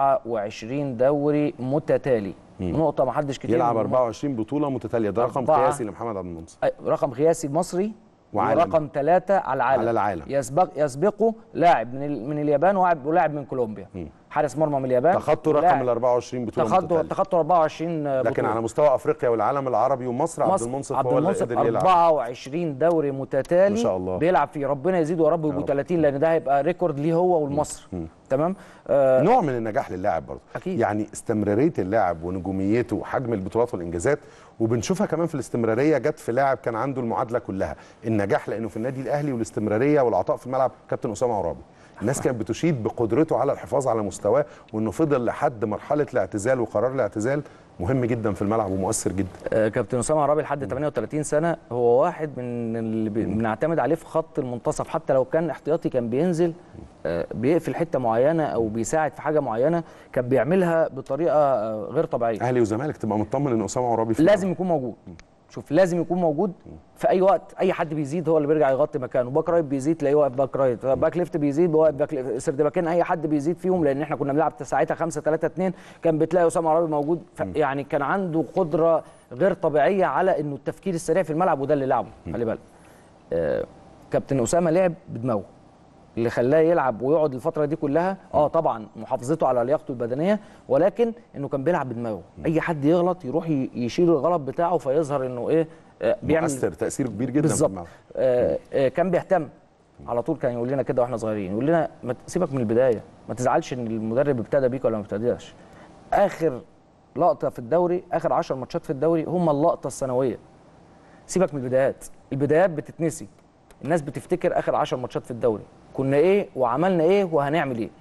24 دوري متتالي نقطه ما حدش كتير يلعب من- 24 بطوله متتاليه ده رقم أربعة. قياسي لمحمد عبد المنصف أي- رقم قياسي مصري وعالمي. ورقم ثلاثة على العالم على العالم. يسبق يسبقه لاعب من ال- من اليابان ولاعب ولاعب من كولومبيا حارس مرمى من اليابان تخطوا رقم ولاعب- ال 24 بطوله تخطوا متتاليه تخطوا 24 بطولة لكن على مستوى افريقيا والعالم العربي ومصر عبد مصر- المنصف عبد هو اللي المنصف قدر يلعب 24 دوري متتالي ما شاء الله. بيلعب فيه ربنا يزيده يا رب يبقوا 30 لان ده هيبقى ريكورد ليه هو ولمصر تمام آه نوع من النجاح للاعب برضه أكيد. يعني استمراريه اللاعب ونجوميته وحجم البطولات والانجازات وبنشوفها كمان في الاستمراريه جت في لاعب كان عنده المعادله كلها النجاح لانه في النادي الاهلي والاستمراريه والعطاء في الملعب كابتن اسامه عرابي الناس كانت بتشيد بقدرته على الحفاظ على مستواه وانه فضل لحد مرحله الاعتزال وقرار الاعتزال مهم جدا في الملعب ومؤثر جدا آه، كابتن اسامه عرابي لحد 38 سنه هو واحد من اللي بي- بنعتمد عليه في خط المنتصف حتى لو كان احتياطي كان بينزل آه، بيقفل حته معينه او بيساعد في حاجه معينه كان بيعملها بطريقه آه، غير طبيعيه اهلي وزمالك تبقى مطمن ان اسامه عرابي في لازم يكون موجود شوف لازم يكون موجود في اي وقت اي حد بيزيد هو اللي بيرجع يغطي مكانه باك رايت بيزيد تلاقيه واقف باك رايت باك ليفت بيزيد واقف باك ليفت سردباكين اي حد بيزيد فيهم لان احنا كنا بنلعب ساعتها 5 3 2 كان بتلاقي اسامه عرابي موجود ف- يعني كان عنده قدره غير طبيعيه على انه التفكير السريع في الملعب وده اللي لعبه خلي بالك آه، كابتن اسامه لعب بدماغه اللي خلاه يلعب ويقعد الفتره دي كلها اه طبعا محافظته على لياقته البدنيه ولكن انه كان بيلعب بدماغه اي حد يغلط يروح ي- يشيل الغلط بتاعه فيظهر انه ايه آه، بيعمل مؤثر تاثير كبير جدا في بالظبط الملعب آه آه كان بيهتم على طول كان يقول لنا كده واحنا صغيرين يقول لنا ما ت- سيبك من البدايه ما تزعلش ان المدرب ابتدى بيك ولا ما ابتداش اخر لقطه في الدوري اخر 10 ماتشات في الدوري هم اللقطه السنويه سيبك من البدايات البدايات بتتنسي الناس بتفتكر اخر 10 ماتشات في الدوري كنا ايه وعملنا ايه وهنعمل ايه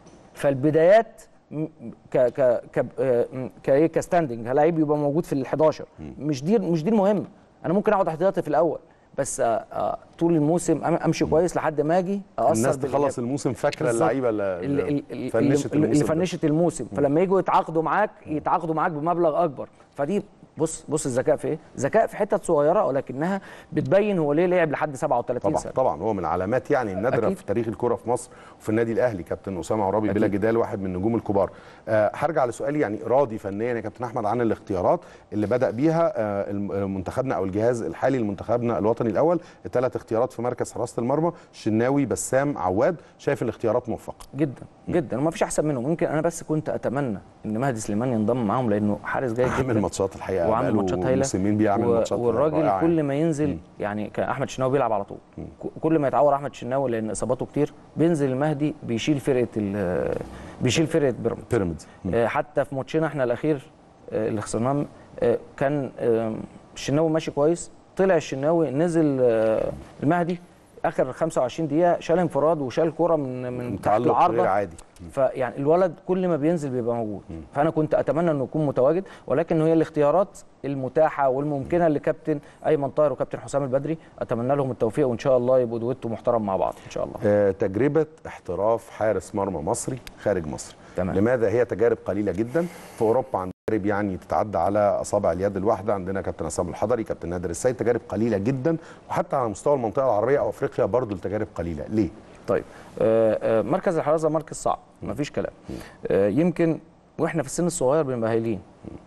فالبدايات م- ك ك ك آه، م- كايه كستاندنج لعيب يبقى موجود في ال 11 مش دي مش دي المهم انا ممكن اقعد احتياطي في الاول بس آه، آه، طول الموسم أم- امشي كويس لحد ما اجي اثر الناس بالإيجاب. تخلص الموسم فاكره بالظبط. اللعيبه اللي اللي, اللي, فنشت اللي, اللي الموسم ده. فنشت الموسم فلما يجوا يتعاقدوا معاك يتعاقدوا معاك بمبلغ اكبر فدي بص بص الذكاء في ايه؟ ذكاء في حتت صغيره ولكنها بتبين هو ليه لعب لحد 37 طبعا سنه طبعا هو من العلامات يعني النادره أكيد. في تاريخ الكره في مصر وفي النادي الاهلي كابتن اسامه عرابي بلا أكيد. جدال واحد من النجوم الكبار أه هرجع لسؤالي يعني راضي فنيا يا كابتن احمد عن الاختيارات اللي بدا بيها أه الم- منتخبنا او الجهاز الحالي لمنتخبنا الوطني الاول الثلاث اختيارات في مركز حراسه المرمى شناوي بسام عواد شايف الاختيارات موفقه جدا جدا وما فيش احسن منهم يمكن انا بس كنت اتمنى ان مهدي سليمان ينضم معاهم لانه حارس جيد عامل جدا ماتشات الحقيقه وعامل بقاله ماتشات هايله موسمين بيعمل و- ماتشات والراجل رائعة كل يعني. ما ينزل يعني كان احمد شناوي بيلعب على طول ك- كل ما يتعور احمد شناوي لان اصاباته كتير بينزل المهدي بيشيل فرقه ال- بيشيل فرقه بيراميدز بيراميدز آه، حتى في ماتشنا احنا الاخير آه، اللي خسرناه آه، كان آه، الشناوي ماشي كويس طلع الشناوي نزل آه، المهدي اخر 25 دقيقه شال انفراد وشال كره من من تحت تعلق غير العارضه عادي فيعني الولد كل ما بينزل بيبقى موجود فانا كنت اتمنى انه يكون متواجد ولكن هي الاختيارات المتاحه والممكنه لكابتن ايمن طاهر وكابتن حسام البدري اتمنى لهم التوفيق وان شاء الله يبقوا دويتو محترم مع بعض ان شاء الله آه، تجربة احتراف حارس مرمى مصري خارج مصر تمام. لماذا هي تجارب قليلة جدا في أوروبا عندنا تجارب يعني تتعدى على أصابع اليد الواحدة عندنا كابتن عصام الحضري كابتن نادر السيد تجارب قليلة جدا وحتى على مستوى المنطقة العربية أو أفريقيا برضو التجارب قليلة ليه؟ طيب آه، آه، مركز الحراسه مركز صعب مفيش كلام آه، يمكن واحنا في السن الصغير بنبقى هايلين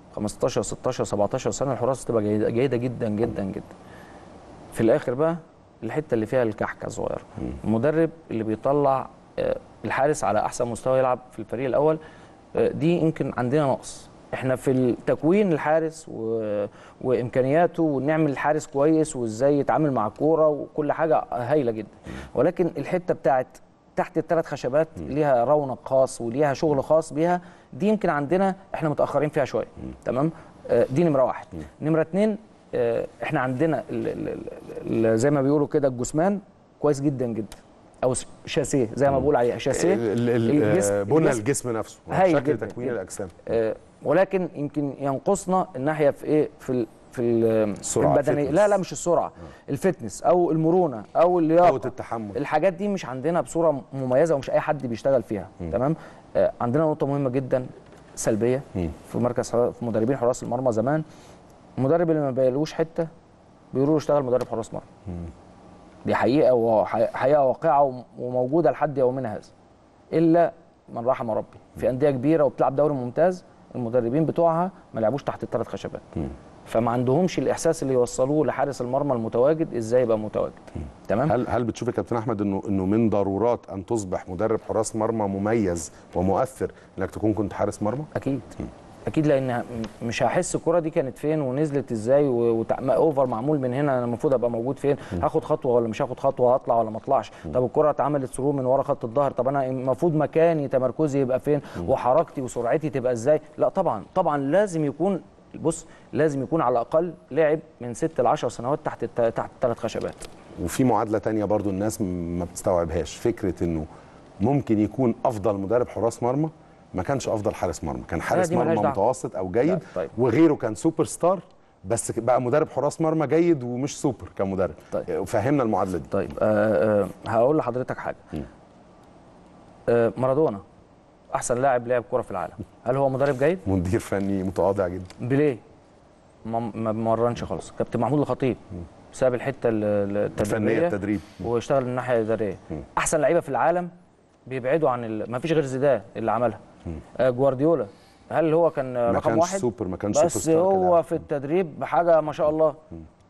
15 16 17 سنه الحراس تبقى جيده جيده جدا جدا جدا في الاخر بقى الحته اللي فيها الكحكه صغيره المدرب اللي بيطلع آه، الحارس على احسن مستوى يلعب في الفريق الاول آه، دي يمكن عندنا نقص احنا في التكوين الحارس و... وامكانياته ونعمل الحارس كويس وازاي يتعامل مع الكوره وكل حاجه هايله جدا ولكن الحته بتاعت تحت الثلاث خشبات ليها رونق خاص وليها شغل خاص بيها دي يمكن عندنا احنا متاخرين فيها شويه تمام آه، دي نمره واحد نمره اتنين آه، احنا عندنا ال ال ال ال زي ما بيقولوا كده الجثمان كويس جدا جدا او س- شاسيه زي ما بقول عليها شاسيه ال- ال- الجسم- آه، بنى الجسم. الجسم نفسه هايل شكل جداً تكوين جداً. الاجسام آه، ولكن يمكن ينقصنا الناحيه في ايه في ال في ال- في السرعة، البدنيه الفتنس. لا لا مش السرعه الفتنس او المرونه او اللياقه قوه التحمل الحاجات دي مش عندنا بصوره مميزه ومش اي حد بيشتغل فيها تمام آه، عندنا نقطه مهمه جدا سلبيه مم. في مركز حرا- في مدربين حراس المرمى زمان المدرب اللي ما بيلاقوش حته بيقولوا له اشتغل مدرب حراس مرمى دي حقيقه وحقيقه واقعه وم- وموجوده لحد يومنا هذا الا من رحم ربي في انديه كبيره وبتلعب دوري ممتاز المدربين بتوعها ما لعبوش تحت الثلاث خشبات فما عندهمش الاحساس اللي يوصلوه لحارس المرمى المتواجد ازاي يبقى متواجد تمام هل هل بتشوف يا كابتن احمد انه انه من ضرورات ان تصبح مدرب حراس مرمى مميز ومؤثر انك تكون كنت حارس مرمى؟ اكيد اكيد لان م- مش هحس الكره دي كانت فين ونزلت ازاي و- وتع- ما اوفر معمول من هنا انا المفروض ابقى موجود فين هاخد خطوه ولا مش هاخد خطوه هطلع ولا ما اطلعش طب الكره اتعملت سرور من ورا خط الظهر طب انا المفروض مكاني تمركزي يبقى فين وحركتي وسرعتي تبقى ازاي لا طبعا طبعا لازم يكون بص لازم يكون على الاقل لعب من 6 ل 10 سنوات تحت الت- تحت الثلاث خشبات وفي معادله تانية برضو الناس م- ما بتستوعبهاش فكره انه ممكن يكون افضل مدرب حراس مرمى ما كانش افضل حارس مرمى كان حارس دي ملهاش مرمى دعوة. متوسط او جيد لا، طيب. وغيره كان سوبر ستار بس بقى مدرب حراس مرمى جيد ومش سوبر كمدرب طيب. فهمنا المعادله دي طيب آه آه هقول لحضرتك حاجه آه مارادونا احسن لاعب لعب كره في العالم هل هو مدرب جيد مدير فني متواضع جدا بيليه ما ما بمرنش خالص كابتن محمود الخطيب ساب الحته ال- ال- الفنيه التدريبيه التدريب واشتغل الناحيه الاداريه احسن لعيبه في العالم بيبعدوا عن ال... ما فيش غير زيدان اللي عملها آه جوارديولا هل هو كان ما رقم كانش واحد سوبر ما كانش سوبر بس ستار هو كلاعب. في التدريب بحاجه ما شاء الله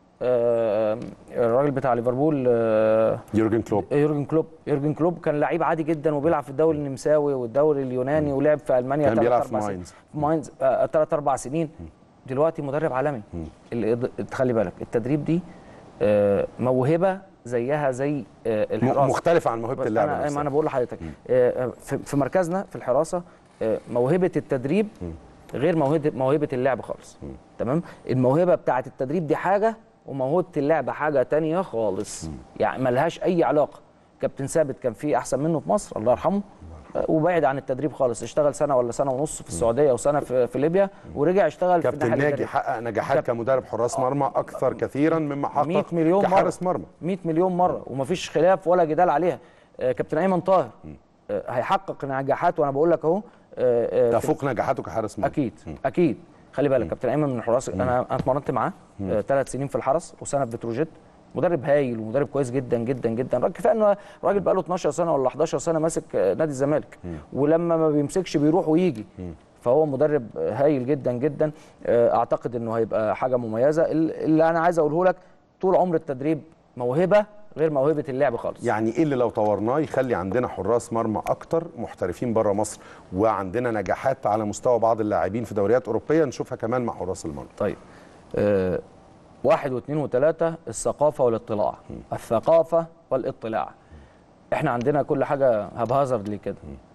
آه الراجل بتاع ليفربول آه يورجن كلوب يورجن كلوب يورجن كلوب كان لعيب عادي جدا وبيلعب في الدوري النمساوي والدوري اليوناني ولعب في المانيا كان تلات بيلعب في أربع سنين. ماينز. في ماينز ثلاث اربع سنين دلوقتي مدرب عالمي الإض- تخلي بالك التدريب دي آه، موهبه زيها زي آه، م- الحراسه مختلف عن موهبه بس اللعبه انا ما نفسها. انا بقول لحضرتك آه، في في مركزنا في الحراسه آه، موهبه التدريب غير موهبه موهبه اللعب خالص تمام الموهبه بتاعه التدريب دي حاجه وموهبه اللعب حاجه تانية خالص يعني ملهاش اي علاقه كابتن ثابت كان في احسن منه في مصر الله يرحمه آه، وبعد عن التدريب خالص اشتغل سنه ولا سنه ونص في السعوديه وسنه في, في ليبيا ورجع اشتغل في كابتن الناحيه ناجي الإدارية. حقق نجاحات كاب- كمدرب حراس مرمى اكثر كثيرا مما حقق 100 مليون كحارس مرمى 100 مليون مره ومفيش خلاف ولا جدال عليها آه، كابتن ايمن طاهر آه، هيحقق نجاحات وانا بقول لك اهو آه، آه، في- تفوق نجاحاته كحارس مرمى اكيد اكيد خلي بالك كابتن ايمن من الحراس انا انا اتمرنت معاه ثلاث سنين في الحرس وسنه في بتروجيت مدرب هايل ومدرب كويس جدا جدا جدا راجل كفايه انه راجل بقى له 12 سنه ولا 11 سنه ماسك آه، نادي الزمالك ولما ما بيمسكش بيروح ويجي فهو مدرب هايل جدا جدا آه، اعتقد انه هيبقى حاجه مميزه ال- اللي انا عايز اقوله لك طول عمر التدريب موهبه غير موهبه اللعب خالص يعني ايه اللي لو طورناه يخلي عندنا حراس مرمى اكتر محترفين بره مصر وعندنا نجاحات على مستوى بعض اللاعبين في دوريات اوروبيه نشوفها كمان مع حراس المرمى طيب آه واحد واثنين وثلاثة الثقافة والاطلاع الثقافة والاطلاع احنا عندنا كل حاجة هبهازرد كده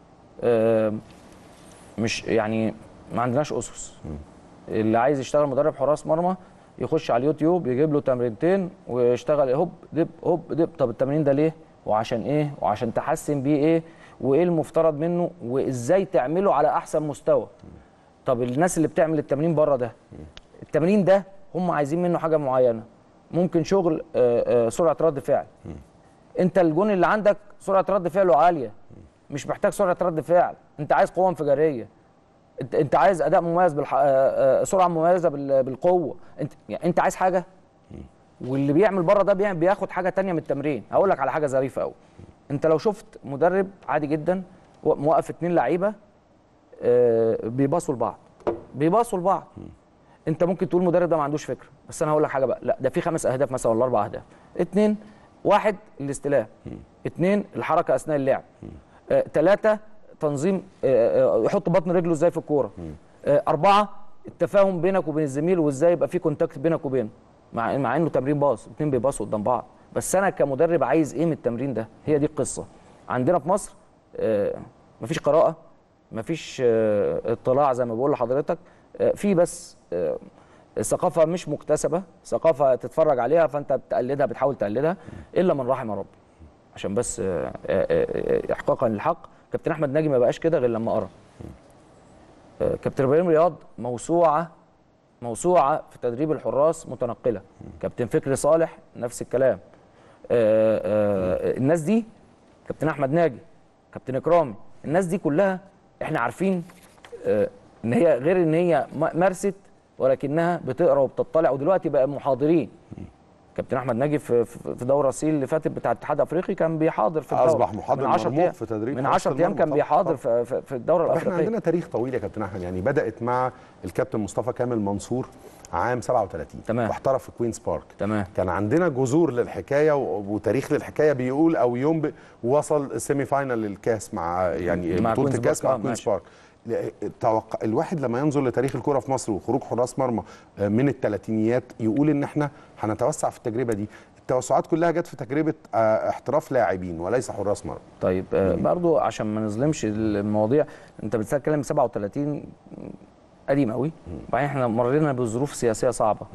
آه مش يعني ما عندناش أسس اللي عايز يشتغل مدرب حراس مرمى يخش على اليوتيوب يجيب له تمرينتين ويشتغل هوب دب هوب دب طب التمرين ده ليه وعشان ايه وعشان تحسن بيه ايه وايه المفترض منه وازاي تعمله على احسن مستوى طب الناس اللي بتعمل التمرين بره ده التمرين ده هم عايزين منه حاجه معينه ممكن شغل آه، آه، سرعه رد فعل انت الجون اللي عندك سرعه رد فعله عاليه مش محتاج سرعه رد فعل انت عايز قوه انفجاريه انت انت عايز اداء مميز بالح... آه، آه، سرعه مميزه بال- بالقوه انت يعني انت عايز حاجه واللي بيعمل بره ده بيعمل بياخد حاجه تانية من التمرين هقول لك على حاجه ظريفه قوي انت لو شفت مدرب عادي جدا و- موقف اتنين لعيبه آه، بيباصوا لبعض بيباصوا لبعض انت ممكن تقول المدرب ده ما عندوش فكره بس انا هقول لك حاجه بقى لا ده في خمس اهداف مثلا ولا اربع اهداف اتنين واحد الاستلام اتنين الحركه اثناء اللعب آه، ثلاثه تنظيم آه، آه، يحط بطن رجله ازاي في الكوره آه، اربعه التفاهم بينك وبين الزميل وازاي يبقى في كونتاكت بينك وبينه مع مع انه تمرين باص اتنين بيباصوا قدام بعض بس انا كمدرب عايز ايه من التمرين ده هي دي القصه عندنا في مصر آه، مفيش قراءه مفيش آه، اطلاع زي ما بقول لحضرتك آه، في بس آه، الثقافه مش مكتسبه ثقافه تتفرج عليها فانت بتقلدها بتحاول تقلدها الا من رحم ربي عشان بس آه، آه، آه، احقاقا للحق كابتن احمد ناجي ما بقاش كده غير لما قرا آه، كابتن ابراهيم رياض موسوعه موسوعه في تدريب الحراس متنقله كابتن فكري صالح نفس الكلام آه، آه، الناس دي كابتن احمد ناجي كابتن اكرامي الناس دي كلها احنا عارفين آه، ان هي غير ان هي م- مارست ولكنها بتقرا وبتطلع ودلوقتي بقى محاضرين كابتن احمد ناجي في في في دوره سي اللي فاتت بتاع الاتحاد الافريقي كان بيحاضر في الدوره أصبح محاضر من 10 مرموق أيام- في تدريب من حراسة 10 ايام المرمى كان طبعاً. بيحاضر في في- في الدوره طب احنا الافريقيه عندنا تاريخ طويل يا كابتن احمد يعني بدات مع الكابتن مصطفى كامل منصور عام 37 تمام. واحترف في كوينز بارك تمام كان عندنا جذور للحكايه و- وتاريخ للحكايه بيقول او يوم ب... وصل سيمي فاينال للكاس مع يعني مع بطوله كوينز الكاس بارك، مع آه، كوينز ماشي. بارك ل- توقع الواحد لما ينظر لتاريخ الكره في مصر وخروج حراس مرمى آه، من الثلاثينيات يقول ان احنا هنتوسع في التجربه دي التوسعات كلها جت في تجربه آه، احتراف لاعبين وليس حراس مرمى طيب آه، برضو عشان ما نظلمش المواضيع انت بتتكلم 37 قديم قوي وبعدين احنا مرينا بظروف سياسيه صعبه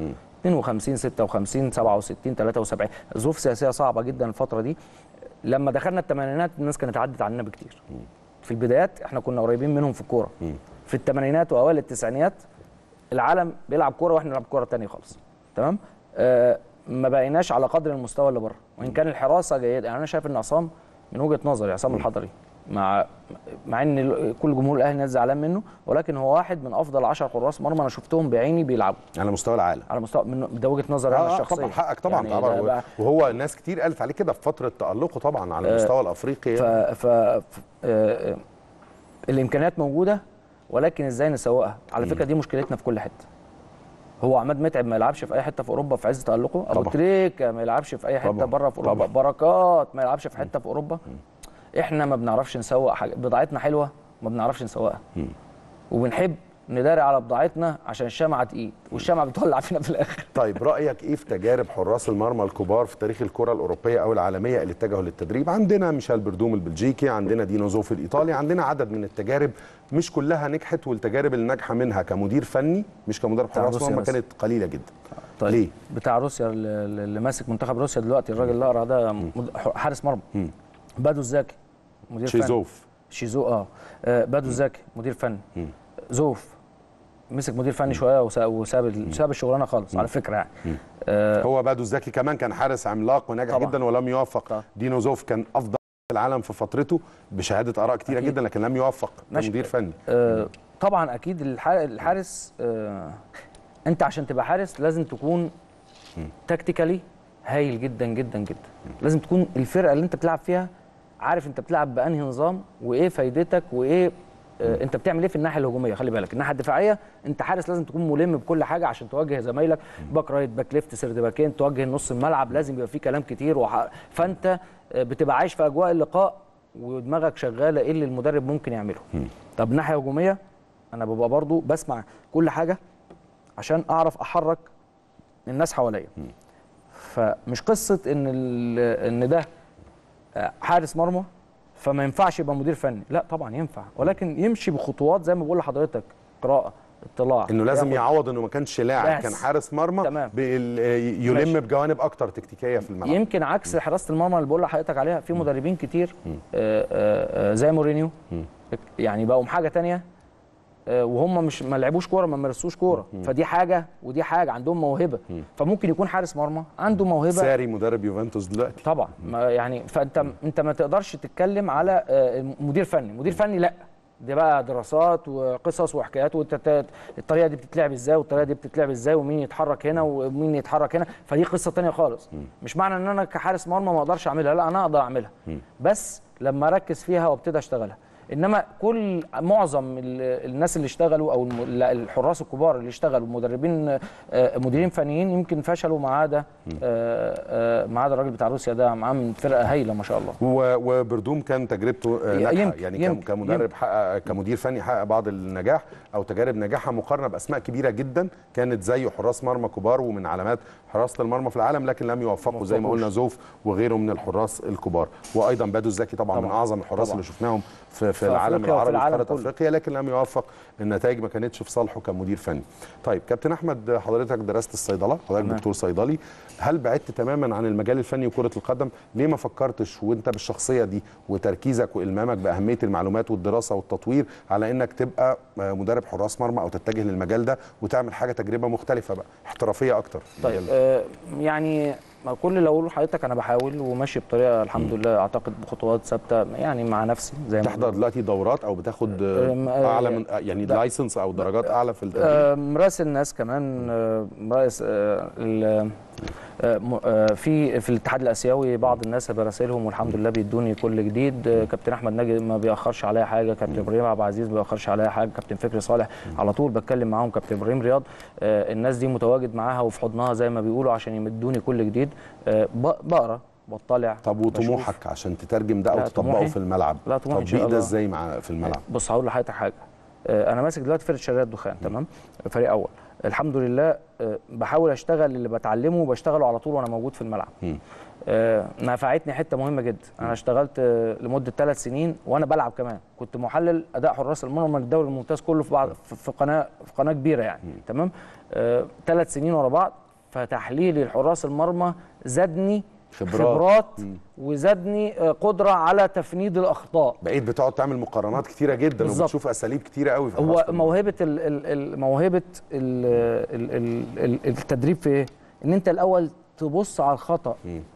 52 56 67 73 ظروف سياسيه صعبه جدا الفتره دي لما دخلنا الثمانينات الناس كانت عدت عننا بكتير في البدايات احنا كنا قريبين منهم في الكوره في الثمانينات واوائل التسعينات العالم بيلعب كوره واحنا بنلعب كوره تانية خالص تمام آه ما بقيناش على قدر المستوى اللي بره وان كان الحراسه جيده يعني انا شايف ان عصام من وجهه نظري عصام الحضري مع مع ان ال- كل جمهور الاهلي ناس زعلان منه ولكن هو واحد من افضل 10 حراس مرمى انا شفتهم بعيني بيلعبوا على مستوى العالم على مستوى من ده وجهه نظري انا آه، آه، الشخصيه طبعا حقك طبعا يعني طبعا ده بقى- وهو ناس كتير قالت عليه كده في فتره تالقه طبعا على المستوى الافريقي ف, ف... ف... آه... الامكانيات موجوده ولكن ازاي نسوقها على فكره دي مشكلتنا في كل حته هو عماد متعب ما يلعبش في اي حته في اوروبا في عز تالقه ابو طبعا. تريكه ما يلعبش في اي حته طبعا. بره في اوروبا طبعا. بركات ما يلعبش في حته في اوروبا احنا ما بنعرفش نسوق حاجه بضاعتنا حلوه ما بنعرفش نسوقها وبنحب نداري على بضاعتنا عشان الشمعه تقيد والشمعه بتولع فينا في الاخر طيب رايك ايه في تجارب حراس المرمى الكبار في تاريخ الكره الاوروبيه او العالميه اللي اتجهوا للتدريب عندنا ميشيل بردوم البلجيكي عندنا دينو زوف الايطالي عندنا عدد من التجارب مش كلها نجحت والتجارب اللي ناجحه منها كمدير فني مش كمدرب بتاع حراس روسيا مرمى بس. كانت قليله جدا طيب ليه؟ بتاع روسيا اللي اللي ماسك منتخب روسيا دلوقتي الراجل الاقرع ده مد- حارس مرمى بادو الزاكي مدير فني شيزوف شيزو اه آه، بادو الزاكي مدير فني زوف مسك مدير فني شويه وسا- وساب ال- ساب الشغلانه خالص على فكره يعني آه هو بادو الزكي كمان كان حارس عملاق وناجح طبعا. جدا ولم يوفق طبعا. دينو زوف كان افضل في العالم في فترته بشهاده اراء كتيره أكيد. جدا لكن لم يوفق ماشي. كمدير فني آه طبعا اكيد الح- الحارس آه انت عشان تبقى حارس لازم تكون تكتيكالي هايل جدا جدا جدا لازم تكون الفرقه اللي انت بتلعب فيها عارف انت بتلعب بانهي نظام وايه فايدتك وايه آه انت بتعمل ايه في الناحيه الهجوميه خلي بالك الناحيه الدفاعيه انت حارس لازم تكون ملم بكل حاجه عشان تواجه زمايلك باك رايت باك ليفت سرد باكين توجه نص الملعب لازم يبقى فيه كلام كتير وح... فانت آه، بتبقى عايش في اجواء اللقاء ودماغك شغاله ايه اللي المدرب ممكن يعمله طب ناحيه هجوميه انا ببقى برضو بسمع كل حاجه عشان اعرف احرك الناس حواليا فمش قصه ان ال- ان ده آه، حارس مرمى فما ينفعش يبقى مدير فني لا طبعا ينفع ولكن يمشي بخطوات زي ما بقول لحضرتك قراءه اطلاع انه لازم ياخد- يعوض انه ما كانش لاعب بس. كان حارس مرمى تمام. بال- يلم ماشي. بجوانب اكتر تكتيكيه في الملعب يمكن عكس حراسه المرمى اللي بقول لحضرتك عليها في مدربين كتير آه، آه، آه، زي مورينيو يعني بقوا حاجه تانية آه، وهم مش ما لعبوش كوره ما مارسوش كوره فدي حاجه ودي حاجه عندهم موهبه فممكن يكون حارس مرمى عنده موهبه ساري مدرب يوفنتوس دلوقتي طبعا ما يعني فانت انت ما تقدرش تتكلم على آه، مدير فني مدير فني لا دي بقى دراسات وقصص وحكايات وانت ت- الطريقه دي بتتلعب ازاي والطريقه دي بتتلعب ازاي ومين يتحرك هنا ومين يتحرك هنا فدي قصه تانية خالص مش معنى ان انا كحارس مرمى ما اقدرش اعملها لا انا اقدر اعملها بس لما اركز فيها وابتدي اشتغلها انما كل معظم ال- الناس اللي اشتغلوا او الم- لا، الحراس الكبار اللي اشتغلوا مدربين آه، مديرين فنيين يمكن فشلوا ما عدا آه، آه، ما عدا الراجل بتاع روسيا ده معاه من فرقه هايله ما شاء الله و- وبردوم كان تجربته آه، ي- ناجحه يمكن- يعني كم- يمكن- كمدرب يمكن. حقق كمدير فني حقق بعض النجاح او تجارب نجاحها مقارنه باسماء كبيره جدا كانت زي حراس مرمى كبار ومن علامات حراسه المرمى في العالم لكن لم يوفقوا زي ما وفقوش. قلنا زوف وغيره من الحراس الكبار وايضا بادو الزكي طبعا, طبعا من طبعاً. اعظم الحراس طبعاً. اللي شفناهم في, في العالم أفريقيا وفي العربي العالم قاره كله. افريقيا لكن لم يوفق النتائج ما كانتش في صالحه كمدير فني طيب كابتن احمد حضرتك درست الصيدله حضرتك تمام. دكتور صيدلي هل بعدت تماما عن المجال الفني وكره القدم ليه ما فكرتش وانت بالشخصيه دي وتركيزك والمامك باهميه المعلومات والدراسه والتطوير على انك تبقى مدرب حراس مرمى او تتجه للمجال ده وتعمل حاجه تجربه مختلفه بقى احترافيه اكتر طيب آه يعني ما كل اللي اقوله لحضرتك انا بحاول وماشي بطريقه الحمد لله اعتقد بخطوات ثابته يعني مع نفسي زي ما تحضر دلوقتي دورات او بتاخد آه، أم، آه، اعلى من آه، يعني لا. لايسنس او درجات اعلى في التدريب آه، مراسل ناس كمان آه، مراسل آه، ال- آه، م- آه، في في الاتحاد الاسيوي بعض الناس براسلهم والحمد لله بيدوني كل جديد آه، كابتن احمد ناجي ما بيأخرش عليا حاجه كابتن ابراهيم عبد العزيز ما بيأخرش عليا حاجه كابتن فكري صالح على طول بتكلم معاهم كابتن ابراهيم رياض آه، الناس دي متواجد معاها وفي حضنها زي ما بيقولوا عشان يمدوني كل جديد آه، ب- بقرا بطلع طب بشوف. وطموحك عشان تترجم ده او لا، تطبقه طموحي- في الملعب لا، طموحي إن شاء تطبيق ده الله. ازاي مع في الملعب بص هقول لحضرتك حاجه آه، انا ماسك دلوقتي فرقه شرقيه الدخان تمام فريق اول الحمد لله آه، بحاول اشتغل اللي بتعلمه وبشتغله على طول وانا موجود في الملعب مم. آه، نفعتني حته مهمه جدا انا اشتغلت آه، لمده ثلاث سنين وانا بلعب كمان كنت محلل اداء حراس المرمى للدوري الممتاز كله في بعض في في قناه في قناه كبيره يعني تمام ثلاث سنين ورا بعض فتحليلي لحراس المرمى زادني خبرات. خبرات وزادني آه، قدره على تفنيد الاخطاء بقيت بتقعد تعمل مقارنات كتيره جدا بالظبط. وبتشوف اساليب كتيره قوي في هو حراسة المرمى. موهبه ال ال ال موهبه ال ال ال ال التدريب في ايه؟ ان انت الاول تبص على الخطا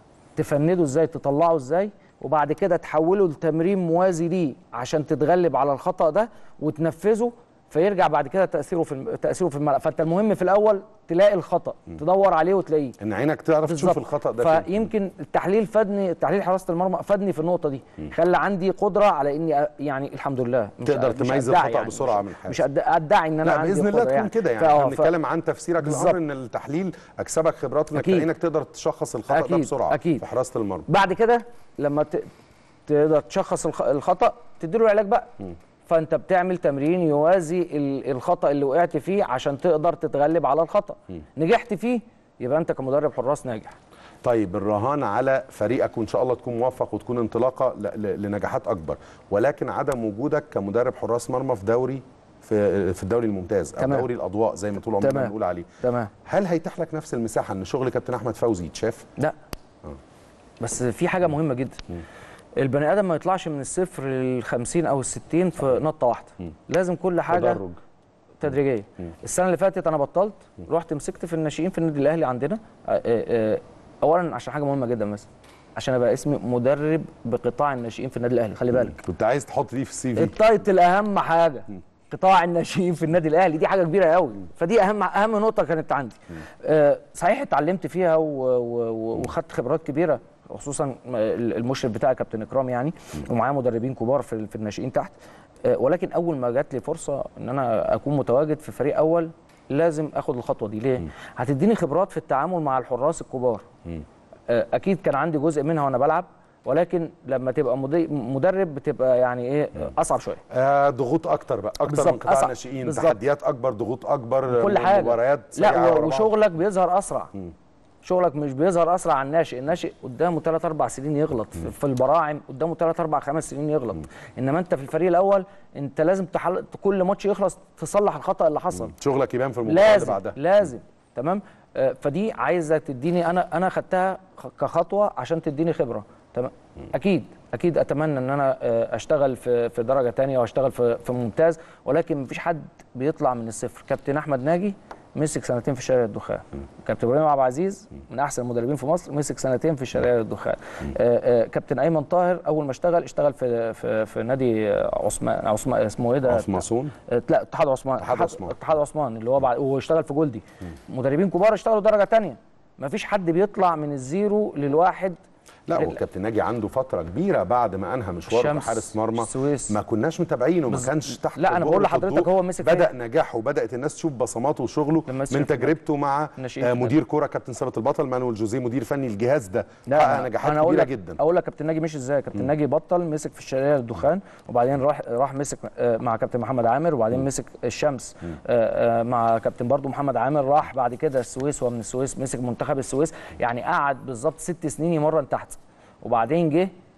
تفنده ازاي تطلعه ازاي وبعد كده تحوله لتمرين موازي ليه عشان تتغلب على الخطا ده وتنفذه فيرجع بعد كده تاثيره في الم- تاثيره في الملعب فانت المهم في الاول تلاقي الخطا تدور عليه وتلاقيه ان عينك تعرف تشوف بالظبط. الخطا ده فين. فيمكن التحليل فادني تحليل حراسه المرمى فادني في النقطه دي خلى عندي قدره على اني أ- يعني الحمد لله مش تقدر مش تميز أدعي الخطأ يعني بسرعة مش- من الحارس. مش أد- ادعي ان انا لا عندي باذن الله قدرة تكون يعني. كده يعني فآه، احنا ف- بنتكلم عن تفسيرك بالظبط. للامر ان التحليل اكسبك خبرات انك أكيد. عينك تقدر تشخص الخطا ده أكيد. بسرعه أكيد. في حراسه المرمى بعد كده لما ت- تقدر تشخص الخ- الخطا تديله العلاج بقى فانت بتعمل تمرين يوازي ال- الخطا اللي وقعت فيه عشان تقدر تتغلب على الخطا نجحت فيه يبقى انت كمدرب حراس ناجح طيب الرهان على فريقك وان شاء الله تكون موفق وتكون انطلاقه ل- ل- لنجاحات اكبر ولكن عدم وجودك كمدرب حراس مرمى في دوري في في الدوري الممتاز او تمام. دوري الاضواء زي ما طول عمرنا تمام. بنقول عليه تمام هل هيتيح لك نفس المساحه ان شغل كابتن احمد فوزي يتشاف لا بس في حاجه مهمه جدا البني ادم ما يطلعش من الصفر لل 50 او ال 60 في نطه واحده لازم كل حاجه تدرج تدريجيه السنه اللي فاتت انا بطلت رحت مسكت في الناشئين في النادي الاهلي عندنا آه، آه، آه، اولا عشان حاجه مهمه جدا مثلا عشان ابقى اسمي مدرب بقطاع الناشئين في النادي الاهلي خلي بالك كنت عايز تحط دي في السي في التايتل اهم حاجه قطاع الناشئين في النادي الاهلي دي حاجه كبيره قوي فدي اهم اهم نقطه كانت عندي آه، صحيح اتعلمت فيها و- و- و- وخدت خبرات كبيره خصوصا المشرف بتاعي كابتن اكرام يعني ومعايا مدربين كبار في في الناشئين تحت آه، ولكن اول ما جات لي فرصه ان انا اكون متواجد في فريق اول لازم اخد الخطوه دي ليه هتديني خبرات في التعامل مع الحراس الكبار آه، اكيد كان عندي جزء منها وانا بلعب ولكن لما تبقى مدي- مدرب بتبقى يعني ايه اصعب شويه آه ضغوط اكتر بقى اكتر بالظبط، من قطاع أصعب. الناشئين بالظبط. تحديات اكبر ضغوط اكبر كل حاجه مباريات سريعة لا ورا و- بعض. وشغلك بيظهر اسرع شغلك مش بيظهر اسرع على الناشئ الناشئ قدامه 3 4 سنين يغلط في- في البراعم قدامه 3 4 5 سنين يغلط انما انت في الفريق الاول انت لازم تحل... كل ماتش يخلص تصلح الخطا اللي حصل شغلك يبان في المباراه اللي لازم بعدها لازم تمام آه، فدي عايزه تديني انا انا خدتها خ- كخطوه عشان تديني خبره تمام اكيد اكيد اتمنى ان انا آه، اشتغل في في درجه تانية واشتغل في في ممتاز ولكن مفيش حد بيطلع من الصفر كابتن احمد ناجي مسك سنتين في شارع الدخان كابتن ابراهيم عبد العزيز من احسن المدربين في مصر مسك سنتين في شارع الدخان آه، آه، كابتن ايمن طاهر اول ما اشتغل اشتغل في في, في نادي عثمان عثمان اسمه ايه ده عثمانسون آه، لا اتحاد عثمان اتحاد عثمان. اتحاد عثمان اللي هو بعد واشتغل في جولدي مدربين كبار اشتغلوا درجه تانية مفيش حد بيطلع من الزيرو للواحد لا ال- هو كابتن ناجي عنده فتره كبيره بعد ما انهى مشواره الشمس، كحارس مرمى السويس. ما كناش متابعينه ما بز- كانش تحت لا، أنا بقول جمرة لحضرتك الضوء. هو مسك بدا فين؟ نجاحه وبدات الناس تشوف بصماته وشغله لما مسك من في- تجربته مع الناشئين آه في مدير كوره كابتن ثابت البطل مانويل جوزيه مدير فني الجهاز ده لا حقق أنا- نجاحات أنا أقول كبيره لك جدا اقول لك كابتن ناجي مش ازاي كابتن ناجي بطل مسك في الشرقيه الدخان وبعدين راح راح مسك آه، مع كابتن محمد عامر وبعدين مسك الشمس آه، آه، مع كابتن برضو محمد عامر راح بعد كده السويس ومن السويس مسك منتخب السويس يعني قعد بالظبط ست سنين يمرن تحت وبعدين جه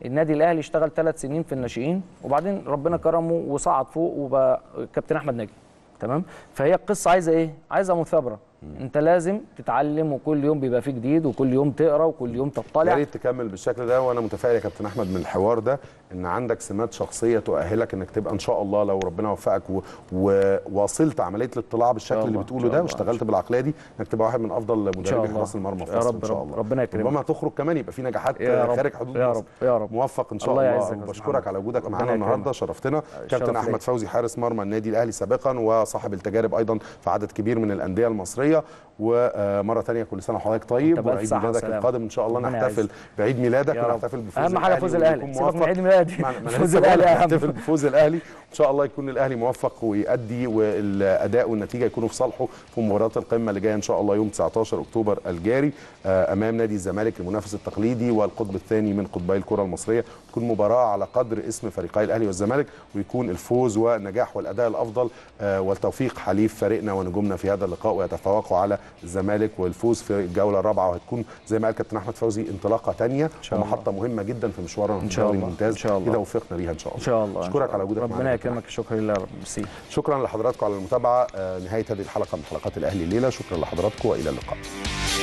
النادي الاهلي اشتغل ثلاث سنين في الناشئين وبعدين ربنا كرمه وصعد فوق وبقى كابتن احمد ناجي تمام فهي القصه عايزه ايه عايزه مثابره انت لازم تتعلم وكل يوم بيبقى فيه جديد وكل يوم تقرا وكل يوم يا تطلع ريت تكمل بالشكل ده وانا متفائل يا كابتن احمد من الحوار ده ان عندك سمات شخصيه تؤهلك انك تبقى ان شاء الله لو ربنا وفقك و... وواصلت عمليه الاطلاع بالشكل اللي الله، بتقوله إن شاء ده الله. واشتغلت بالعقليه دي انك تبقى واحد من افضل شاء مدربي الله. حراس المرمى في يا مصر رب ان شاء رب- الله ربنا يكرمك. ربما تخرج كمان يبقى في نجاحات يا رب، خارج حدود يا مصر رب، يا رب. موفق ان شاء الله الله, يعزك يا أستاذ بشكرك محمد. على وجودك ربنا معانا النهارده يكرمك. شرفتنا الشرف كابتن ليا. احمد فوزي حارس مرمى النادي الاهلي سابقا وصاحب التجارب ايضا في عدد كبير من الانديه المصريه ومره ثانيه كل سنه وحضرتك طيب وأنت بألف وعيد صحة ميلادك وسلامة. القادم ان شاء الله ربنا نحتفل يعزك. بعيد ميلادك يا رب. ونحتفل بفوز اهم حاجه فوز واللي الاهلي يكون سيبك من موفق. عيد ميلادي ما- ما أنا فوز لسه بقول الاهلي لك اهم نحتفل بفوز الاهلي ان شاء الله يكون الاهلي موفق ويؤدي والاداء والنتيجه يكونوا في صالحه في مباريات القمه اللي جايه ان شاء الله يوم 19 اكتوبر الجاري آه، امام نادي الزمالك المنافس التقليدي والقطب الثاني من قطبي الكره المصريه تكون مباراه على قدر اسم فريقي الاهلي والزمالك ويكون الفوز والنجاح والاداء الافضل آه، والتوفيق حليف فريقنا ونجومنا في هذا اللقاء ويتفوقوا على الزمالك والفوز في الجوله الرابعه وهتكون زي ما قال كابتن احمد فوزي انطلاقه ثانيه شاء الله. ومحطه مهمه جدا في مشوارنا في إن شاء الدوري الله. الممتاز إن شاء الله. اذا وفقنا ليها ان شاء الله ان شاء الله إن اشكرك شاء على الله. وجودك معنا ربنا يا كابتن يكرمك شكرا لله يا رب ميرسي شكرا لحضراتكم على المتابعه آه، نهايه هذه الحلقه من حلقات الاهلي الليله شكرا لحضراتكم والى اللقاء